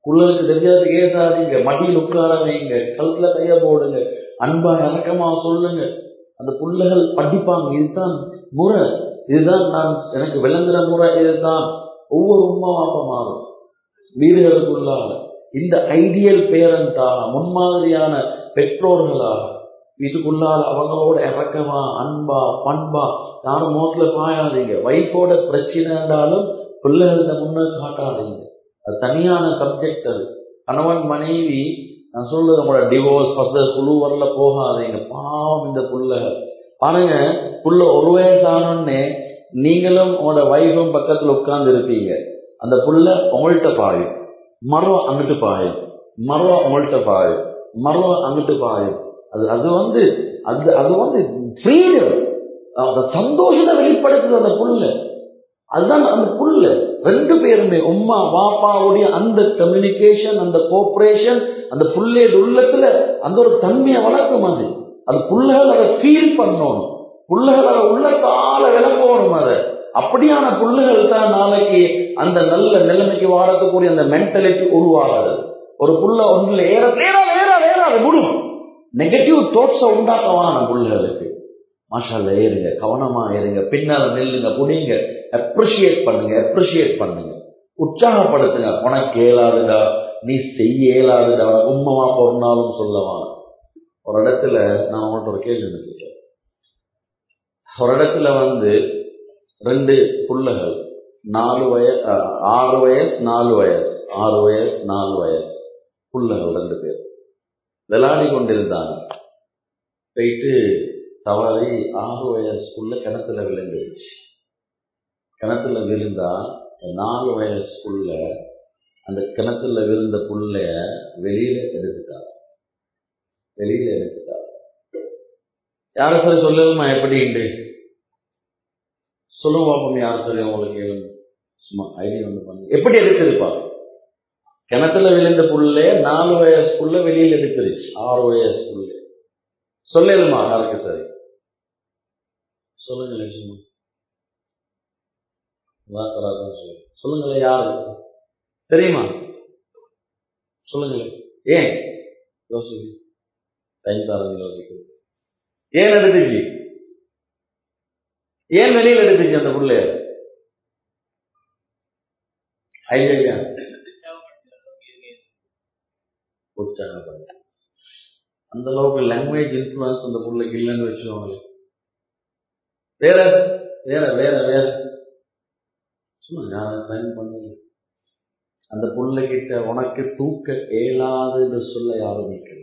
புள்ளலுக்கு தெரியாத ஏதாதீங்க மடியில் உட்கார வைங்க கழுத்துல கைய போடுங்க அன்பா இறக்கமா சொல்லுங்க அந்த புள்ளைகள் படிப்பாங்க இதுதான் முறை இதுதான் நான் எனக்கு விளங்குற முறை இதுதான் ஒவ்வொரு உண்மை வாப்ப மாறும் வீடுகளுக்குள்ளாக இந்த ஐடியல் பேரண்டாக முன்மாதிரியான பெற்றோர்களாக வீட்டுக்குள்ளால் அவங்களோட இறக்கமா அன்பா பண்பா யாரும் மோட்டில் பாயாதீங்க வைஃபோட பிரச்சனை இருந்தாலும் பிள்ளைகள முன்ன காட்டாதீங்க அது தனியான சப்ஜெக்ட் அது கணவன் மனைவி நான் சொல்லுது உங்களோட டிவோர்ஸ் ஃபர்ஸ்ட் குழு வரல போகாதீங்க பாவம் இந்த புள்ளைகள் பாருங்க புள்ள ஒரு வயசானோடனே நீங்களும் உங்களோட வைஃபும் பக்கத்தில் உட்கார்ந்து இருப்பீங்க அந்த புள்ள உங்கள்கிட்ட பாயும் மரம் அங்கிட்டு பாயும் மரம் உங்கள்கிட்ட பாயும் மரம் அங்கிட்டு பாயும் அது அது வந்து அது அது வந்து ஃப்ரீடம் அந்த சந்தோஷத்தை வெளிப்படுத்துது அந்த புல்ல அதுதான் அந்த புல்ல ரெண்டு பேருமே உம்மா பாப்பாவுடைய அந்த கம்யூனிகேஷன் அந்த கோஆபரேஷன் அந்த புள்ளைய உள்ளத்துல அந்த ஒரு தன்மையை வளர்க்கும் அது அது புள்ளைகள் அதை ஃபீல் பண்ணணும் புள்ளைகள் அதை உள்ளத்தால விளங்கணும் அதை அப்படியான புள்ளைகள் தான் நாளைக்கு அந்த நல்ல நிலைமைக்கு வாரத்துக்குரிய அந்த மென்டாலிட்டி உருவாகுது ஒரு புள்ள ஒன்றில் ஏற ஏற ஏற ஏற அது விடும் நெகட்டிவ் தோட்ஸை உண்டாக்கவான புள்ளைகளுக்கு மாஷால ஏறுங்க கவனமா ஏறுங்க பின்னால நில்லுங்க புடிங்க அப்ரிஷியேட் பண்ணுங்க அப்ரிஷியேட் பண்ணுங்க உற்சாகப்படுத்துங்க உனக்கு இயலாதுடா நீ செய்ய இயலாதுடா உண்மமா பொருந்தாலும் சொல்லவா ஒரு இடத்துல நான் உங்கள்கிட்ட ஒரு கேள்வி நினைச்சிட்டேன் ஒரு இடத்துல வந்து ரெண்டு புள்ளைகள் நாலு வயசு ஆறு வயசு நாலு வயசு ஆறு வயசு நாலு வயசு புள்ளைகள் ரெண்டு பேர் விளையாடி கொண்டிருந்தாங்க போயிட்டு தவறி ஆறு வயசுக்குள்ள கிணத்துல விழுந்துருச்சு கிணத்துல விழுந்தா நாலு வயசுக்குள்ள அந்த கிணத்துல விழுந்த புள்ளைய வெளியில எடுத்துட்டா வெளியில எடுத்துட்டா யாரும் சரி சொல்லலுமா எப்படின்ட்டு சொல்லுங்க பாப்போம் யார் சரி உங்களுக்கு கேளுங்க சும்மா ஐடியா வந்து பண்ணுங்க எப்படி எடுத்திருப்பாங்க கிணத்துல விழுந்த புள்ள நாலு வயசுக்குள்ள வெளியில எடுத்துருச்சு ஆறு வயசுக்குள்ள சொல்லலுமா யாருக்கு சரி சொல்லுங்களேன் சும்மா வாக்கராதான் சொல்லு சொல்லுங்களேன் யாரு தெரியுமா சொல்லுங்களேன் ஏன் யோசிக்கு டைம் தரது யோசிக்கு ஏன் எடுத்துச்சு ஏன் வெளியில் எடுத்துச்சு அந்த புள்ளைய ஐடியா உற்சாகப்படுத்த அந்த அளவுக்கு லாங்குவேஜ் இன்ஃபுளுன்ஸ் அந்த பிள்ளைக்கு இல்லைன்னு வச்சுக்கோங்களேன் வேற வேற வேற வேற சும்மா நான் ட்ரைன் பண்ணுங்க அந்த பிள்ளைகிட்ட உனக்கு தூக்க இயலாதுன்னு சொல்ல யாரும் நீக்கல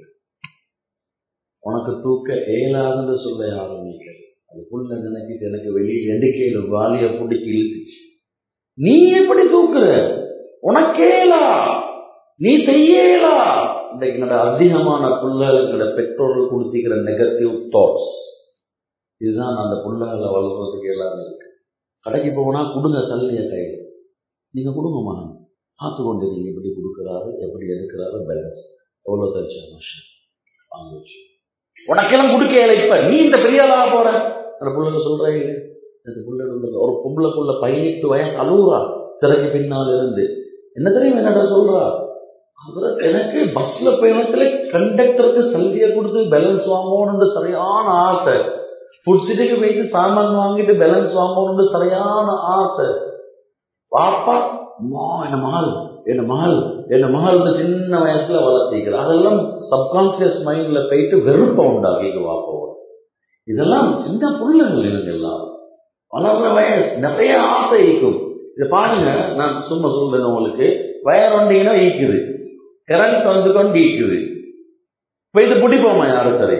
உனக்கு தூக்க இயலாதுன்னு சொல்ல யாரும் நீக்கல அது புள்ள நினைக்கிட்டு எனக்கு வெளியில் எடுக்கையில வாலிய பிடிச்சி இழுத்துச்சு நீ எப்படி தூக்குற உனக்கேலா நீ செய்யலா இன்றைக்கு என்னோட அதிகமான பிள்ளைகளோட பெற்றோர்கள் கொடுத்திக்கிற நெகட்டிவ் தாட்ஸ் இதுதான் அந்த பிள்ளைகளை வளர்றதுக்கு எல்லாமே இருக்கு கடைக்கு போனா கொடுங்க சல்லிய கையில் நீங்க கொடுங்கம்மா பார்த்து கொண்டு நீங்க எப்படி கொடுக்குறாரு எப்படி எடுக்கிறாரு பேலன்ஸ் எவ்வளோ தச்சா மாஷன் வாங்க வச்சு உனக்கெல்லாம் கொடுக்கல இப்ப நீ இந்த பெரிய ஆளாக போற அந்த பிள்ளைங்க சொல்றாங்க இந்த பிள்ளை ஒரு பொம்பளைக்குள்ள பதினெட்டு வயசு அழுவுறா திரைக்கு பின்னால் இருந்து என்ன தெரியும் என்னடா சொல்றா அவர் எனக்கு பஸ்ல பயணத்துல கண்டக்டருக்கு சல்லியை கொடுத்து பேலன்ஸ் வாங்கணும்னு சரியான ஆசை ஃபுட் சிட்டிக்கு போயிட்டு சாமான் வாங்கிட்டு பேலன்ஸ் வாங்கணும்னு சரியான ஆசை பாப்பா அம்மா என்ன மகள் என்ன மகள் என்ன மகள் சின்ன வயசுல வளர்த்திக்கிறார் அதெல்லாம் சப்கான்சியஸ் மைண்ட்ல போயிட்டு வெறுப்பை உண்டாக்கிக்கு வாப்போம் இதெல்லாம் சின்ன பிள்ளைங்கள் இவங்க எல்லாம் வளர்ற வயசு நிறைய ஆசை ஈக்கும் இது பாருங்க நான் சும்மா சொல்றேன் உங்களுக்கு வயர் வண்டிங்கன்னா ஈக்குது கரண்ட் வந்து கொண்டு ஈக்குது இப்போ இது பிடிப்போமா யாரும் சரி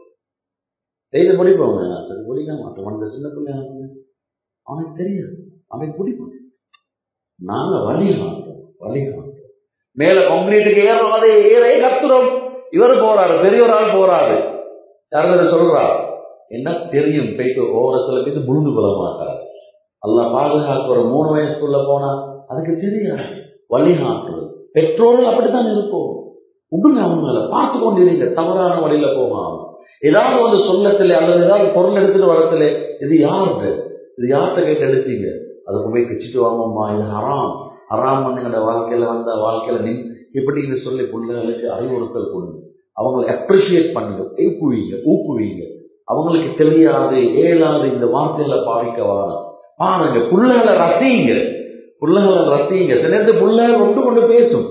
இது பிடிப்போமா யார் சரி பிடிக்க மாட்டோம் அந்த சின்ன பிள்ளை அவனுக்கு தெரியாது அவன் பிடிப்பான் நாங்க வழி காட்டுறோம் வழி காட்டுறோம் மேல கான்கிரீட்டுக்கு ஏறோம் அதே ஏறே கத்துறோம் இவர் போறாரு பெரியவர் ஆள் போறாரு யாரும் சொல்றா என்ன தெரியும் போயிட்டு ஓரத்துல போயிட்டு முழுந்து கொள்ள மாட்டார் அல்ல பாதுகாக்க ஒரு மூணு வயசுக்குள்ள போனா அதுக்கு தெரியாது வழிகாட்டுறது பெற்றோர்கள் அப்படித்தான் இருப்போம் விடுங்க அவங்கள பார்த்து கொண்டிருங்க தவறான வழியில போகாம ஏதாவது ஒரு சொல்லத்துல அல்லது ஏதாவது பொருள் எடுத்துட்டு வரத்துல இது யாருது இது யார்கிட்ட கேட்டு எடுத்தீங்க அதுக்கு போய் கச்சிட்டு வாங்கம்மா இது ஹராம் ஹராம் வந்து எங்களோட வாழ்க்கையில வந்த வாழ்க்கையில நின் இப்படின்னு சொல்லி பிள்ளைகளுக்கு அறிவுறுத்தல் கொடுங்க அவங்களை அப்ரிஷியேட் பண்ணுங்க ஊக்குவீங்க ஊக்குவீங்க அவங்களுக்கு தெரியாது ஏழாது இந்த வார்த்தைகளை பாவிக்க வாரம் பாருங்க பிள்ளைகளை ரசிங்க பிள்ளைகளை ரசிங்க சில நேரத்து பிள்ளைகள் ஒன்று கொண்டு பேசும்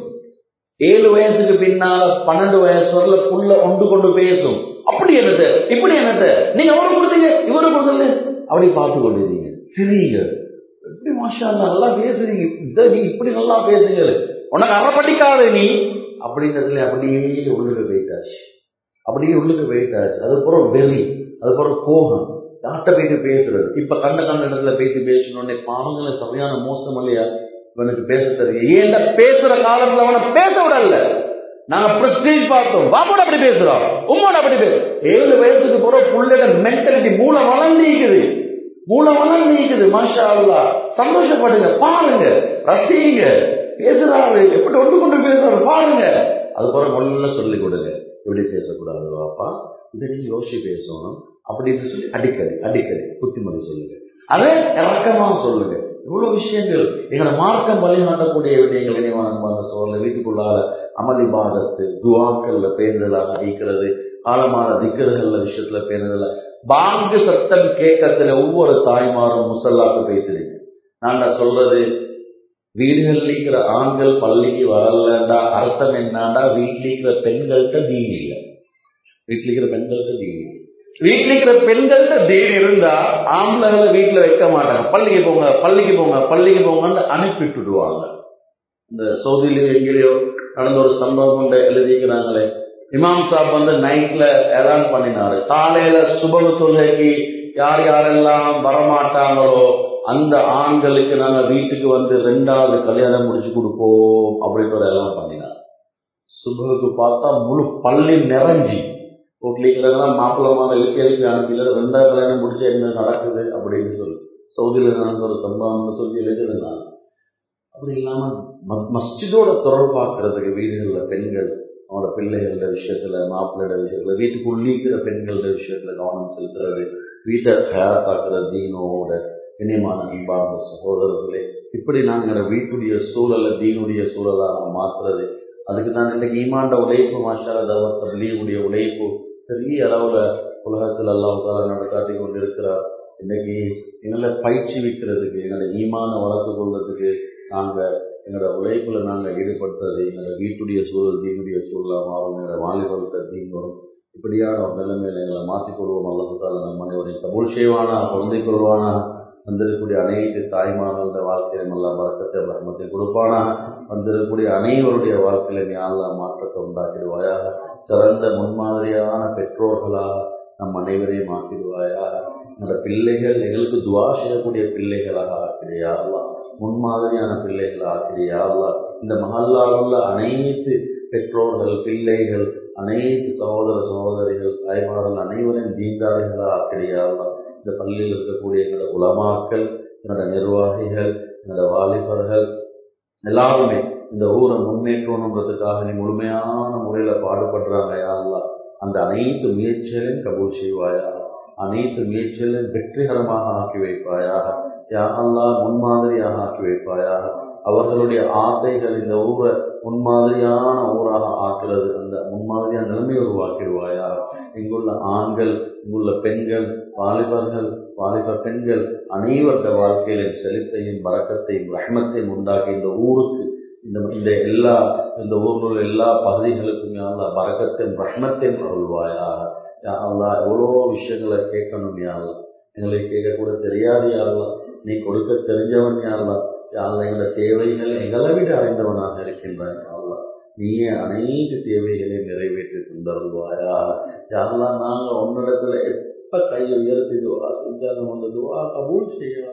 ஏழு வயசுக்கு பின்னால பன்னெண்டு வயசு வரல புள்ள ஒன்று கொண்டு பேசும் அப்படி என்னது இப்படி என்னது நீங்க அவரை கொடுத்தீங்க இவரை கொடுத்தீங்க அப்படி பார்த்து கொண்டிருந்தீங்க சிரிங்க எப்படி மாஷா அல்லாஹ் நல்லா பேசுறீங்க இதை நீ இப்படி நல்லா பேசுங்க உனக்கு அற படிக்காத நீ அப்படின்றதுல அப்படியே உள்ளுக்கு போயிட்டாச்சு அப்படியே உள்ளுக்கு போயிட்டாச்சு அது பிறகு வெறி அது பிறகு கோபம் யார்கிட்ட போயிட்டு பேசுறது இப்ப கண்ட கண்ட இடத்துல போயிட்டு பேசணுன்னே பாவங்களை சரியான மோசம் இல்லையா இவனுக்கு பேச தெரியும் ஏன்டா பேசுற காலத்துல அவனை பேச விடல நாங்க பிரஸ்டீஜ் பார்த்தோம் பாப்போட அப்படி பேசுறோம் உம்மோட அப்படி பேச ஏழு வயசுக்கு போற புள்ளைட மென்டாலிட்டி மூளை வளர்ந்திக்குது மூளை வளர்ந்திக்குது மாஷா அல்லா சந்தோஷப்படுங்க பாருங்க ரசிங்க பேசுறாரு எப்படி ஒன்று கொண்டு பேசுறாரு பாருங்க அது போல முதல்ல சொல்லி கொடுங்க இப்படி பேசக்கூடாது வாப்பா இதை நீ யோசிச்சு பேசணும் அப்படின்னு சொல்லி அடிக்கடி அடிக்கடி புத்திமதி சொல்லுங்க அதை இறக்கமா சொல்லுங்க இவ்வளவு விஷயங்கள் எங்களை மார்க்கம் வழிகாட்டக்கூடிய விடயங்கள் இணைவான சோழ வீட்டுக்குள்ளால அமளி பாதத்து துவாக்கள்ல பேருதலாக அடிக்கிறது காலமான திக்கர்கள்ல விஷயத்துல பேருதல பாங்கு சத்தம் கேட்கறதுல ஒவ்வொரு தாய்மாரும் முசல்லாக்கு பேசுறீங்க நான் சொல்றது வீடுகள்ல இருக்கிற ஆண்கள் பள்ளிக்கு வரலண்டா அர்த்தம் என்னடா வீட்டில் இருக்கிற பெண்கள்கிட்ட தீன் இல்லை வீட்டில் இருக்கிற பெண்கள்கிட்ட தீன் இல்லை வீட்டில் இருக்கிற பெண்கள்கிட்ட தீன் இருந்தா ஆம்பளைகளை வீட்டில் வைக்க மாட்டாங்க பள்ளிக்கு போங்க பள்ளிக்கு போங்க பள்ளிக்கு போங்கன்னு அனுப்பிட்டுடுவாங்க இந்த சவுதியிலேயோ எங்கேயோ நடந்த ஒரு சம்பவம் கொண்டு எழுதிக்கிறாங்களே இமாம் சாப் வந்து நைட்ல எதான் பண்ணினாரு காலையில சுபக தொழுகைக்கு யார் யாரெல்லாம் வரமாட்டாங்களோ அந்த ஆண்களுக்கு நாங்க வீட்டுக்கு வந்து ரெண்டாவது கல்யாணம் முடிச்சு கொடுப்போம் அப்படின்ற எல்லாம் பண்ணினார் சுபகுக்கு பார்த்தா முழு பள்ளி நிறைஞ்சி வீட்டில் இருக்கிறவங்க மாப்பிள்ளமான எழுப்பி எழுப்பி அனுப்பில ரெண்டாவது கல்யாணம் முடிச்சு என்ன நடக்குது அப்படின்னு சொல்லி சவுதியில் நடந்த ஒரு சம்பவம்னு சொல்லி எழுதிருந்தாங்க அப்படி இல்லாம மஸ்ஜிதோட தொடர்பாக்குறதுக்கு வீடுகளில் பெண்கள் அவனோட பிள்ளைகளோட விஷயத்துல மாப்பிள்ளையோட விஷயத்துல வீட்டுக்கு உள்ளிக்கிற பெண்களோட விஷயத்துல கவனம் செலுத்துறது வீட்டை தயாராக்குற தீனோட இனியமான அன்பார்ந்த சகோதரர்களே இப்படி நாங்கள் வீட்டுடைய சூழலை தீனுடைய சூழலாக மாற்றுறது அதுக்கு தான் இன்னைக்கு ஈமாண்ட உழைப்பு மாஷால தவத் தபிலியுடைய உழைப்பு பெரிய அளவுல உலகத்தில் அல்லாஹால நடத்தாட்டி கொண்டு இருக்கிறார் இன்னைக்கு எங்களை பயிற்சி விற்கிறதுக்கு எங்களை ஈமான வளர்த்து கொள்றதுக்கு நாங்கள் எங்களோட உழைப்புல நாங்கள் ஈடுபடுறது எங்களோட வீட்டுடைய சூழல் தீனுடைய சூழலாக மாறும் எங்களோட வாலிபலத்தை தீன் வரும் இப்படியான ஒரு நிலைமையில எங்களை மாற்றிக்கொள்வோம் அல்லாஹால நம் அனைவரையும் கபூல் செய்வானா குழந்தை கொள்வானா வந்திருக்கக்கூடிய அனைத்து தாய்மார்களோட வாழ்க்கையில நல்ல வழக்கத்தை ரஹமத்தை கொடுப்பானா வந்திருக்கக்கூடிய அனைவருடைய வாழ்க்கையில நீ அல்லா மாற்றத்தை உண்டாக்கிடுவாயாக சிறந்த முன்மாதிரியான பெற்றோர்களாக நம் அனைவரையும் ஆக்கிடுவாயாக இந்த பிள்ளைகள் எங்களுக்கு துவா செய்யக்கூடிய பிள்ளைகளாக ஆக்கிடையாகலாம் முன்மாதிரியான பிள்ளைகளை ஆக்கிடையாகலாம் இந்த மகல்லாவுள்ள அனைத்து பெற்றோர்கள் பிள்ளைகள் அனைத்து சகோதர சகோதரிகள் தாய்மார்கள் அனைவரையும் தீண்டாளிகளாக ஆக்கிடையாகலாம் இந்த பள்ளியில் இருக்கக்கூடிய எங்களோட உலமாக்கள் என்னோட நிர்வாகிகள் என்னோட வாலிபர்கள் எல்லாருமே இந்த ஊரை முன்னேற்றணுன்றதுக்காக நீ முழுமையான முறையில் பாடுபடுறாங்க யாரெல்லாம் அந்த அனைத்து முயற்சிகளையும் கபூல் செய்வாயாக அனைத்து முயற்சிகளையும் வெற்றிகரமாக ஆக்கி வைப்பாயாக யாரெல்லாம் முன்மாதிரியாக ஆக்கி வைப்பாயாக அவர்களுடைய ஆசைகள் இந்த ஊரை முன்மாதிரியான ஊராக ஆக்குறது அந்த முன்மாதிரியான நிலைமையை உருவாக்கிடுவாயா இங்குள்ள ஆண்கள் இங்குள்ள பெண்கள் வாலிபர்கள் வாலிப பெண்கள் அனைவருடைய வாழ்க்கையில செழித்தையும் பறக்கத்தையும் ரஹ்மத்தையும் உண்டாக்கி இந்த ஊருக்கு இந்த இந்த எல்லா இந்த ஊரில் உள்ள எல்லா பகுதிகளுக்கும் யாழ்லா பறக்கத்தையும் ரஹ்மத்தையும் அருள்வாயாக யாழ்லா எவ்வளோ விஷயங்களை கேட்கணும் யாழ்லா எங்களை கேட்கக்கூட தெரியாது யாழ்லா நீ கொடுக்க தெரிஞ்சவன் யாழ்லா யாழ்லா எங்களோட தேவைகள் எங்களை விட அறிந்தவனாக இருக்கின்றான் யாழ்லா நீயே அனைத்து தேவைகளையும் நிறைவேற்றி தந்தருள்வாயா யாரெல்லாம் நாங்கள் உன்னிடத்துல எப்ப கையை உயர்த்தி துவா செஞ்சாலும் அந்த துவா கபூல் செய்யலாம்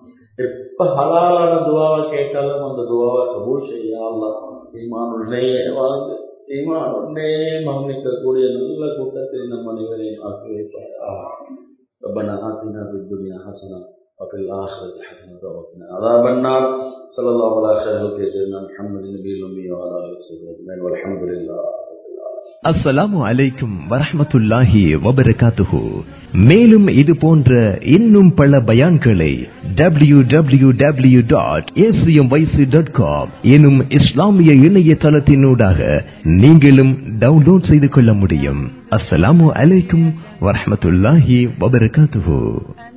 எப்ப ஹலாலான துவாவை கேட்டாலும் அந்த துவாவை கபூல் செய்யலாம் ஈமான் உள்ளே வாழ்ந்து ஈமான் உள்ளே மன்னிக்கக்கூடிய நல்ல கூட்டத்தில் நம் அனைவரையும் ஆக்கி வைப்பாயா ربنا آتنا في الدنيا حسنة وفي الآخرة حسنة وقنا عذاب النار صلى الله على خير خلق سيدنا محمد النبي الأمي وعلى آله وصحبه أجمعين والحمد لله அஸ்ஸலாமு அலைக்கும் வரஹ்மத்துல்லாஹி வபரகாத்துஹு மேலும் இது போன்ற இன்னும் பல பயான்களை W W W dot dot com எனும் இஸ்லாமிய இணையதளத்தினூடாக நீங்களும் டவுன்லோட் செய்து கொள்ள முடியும் அஸ்ஸலாமு அலைக்கும் வரஹ்மத்துல்லாஹி வபரகாத்துஹு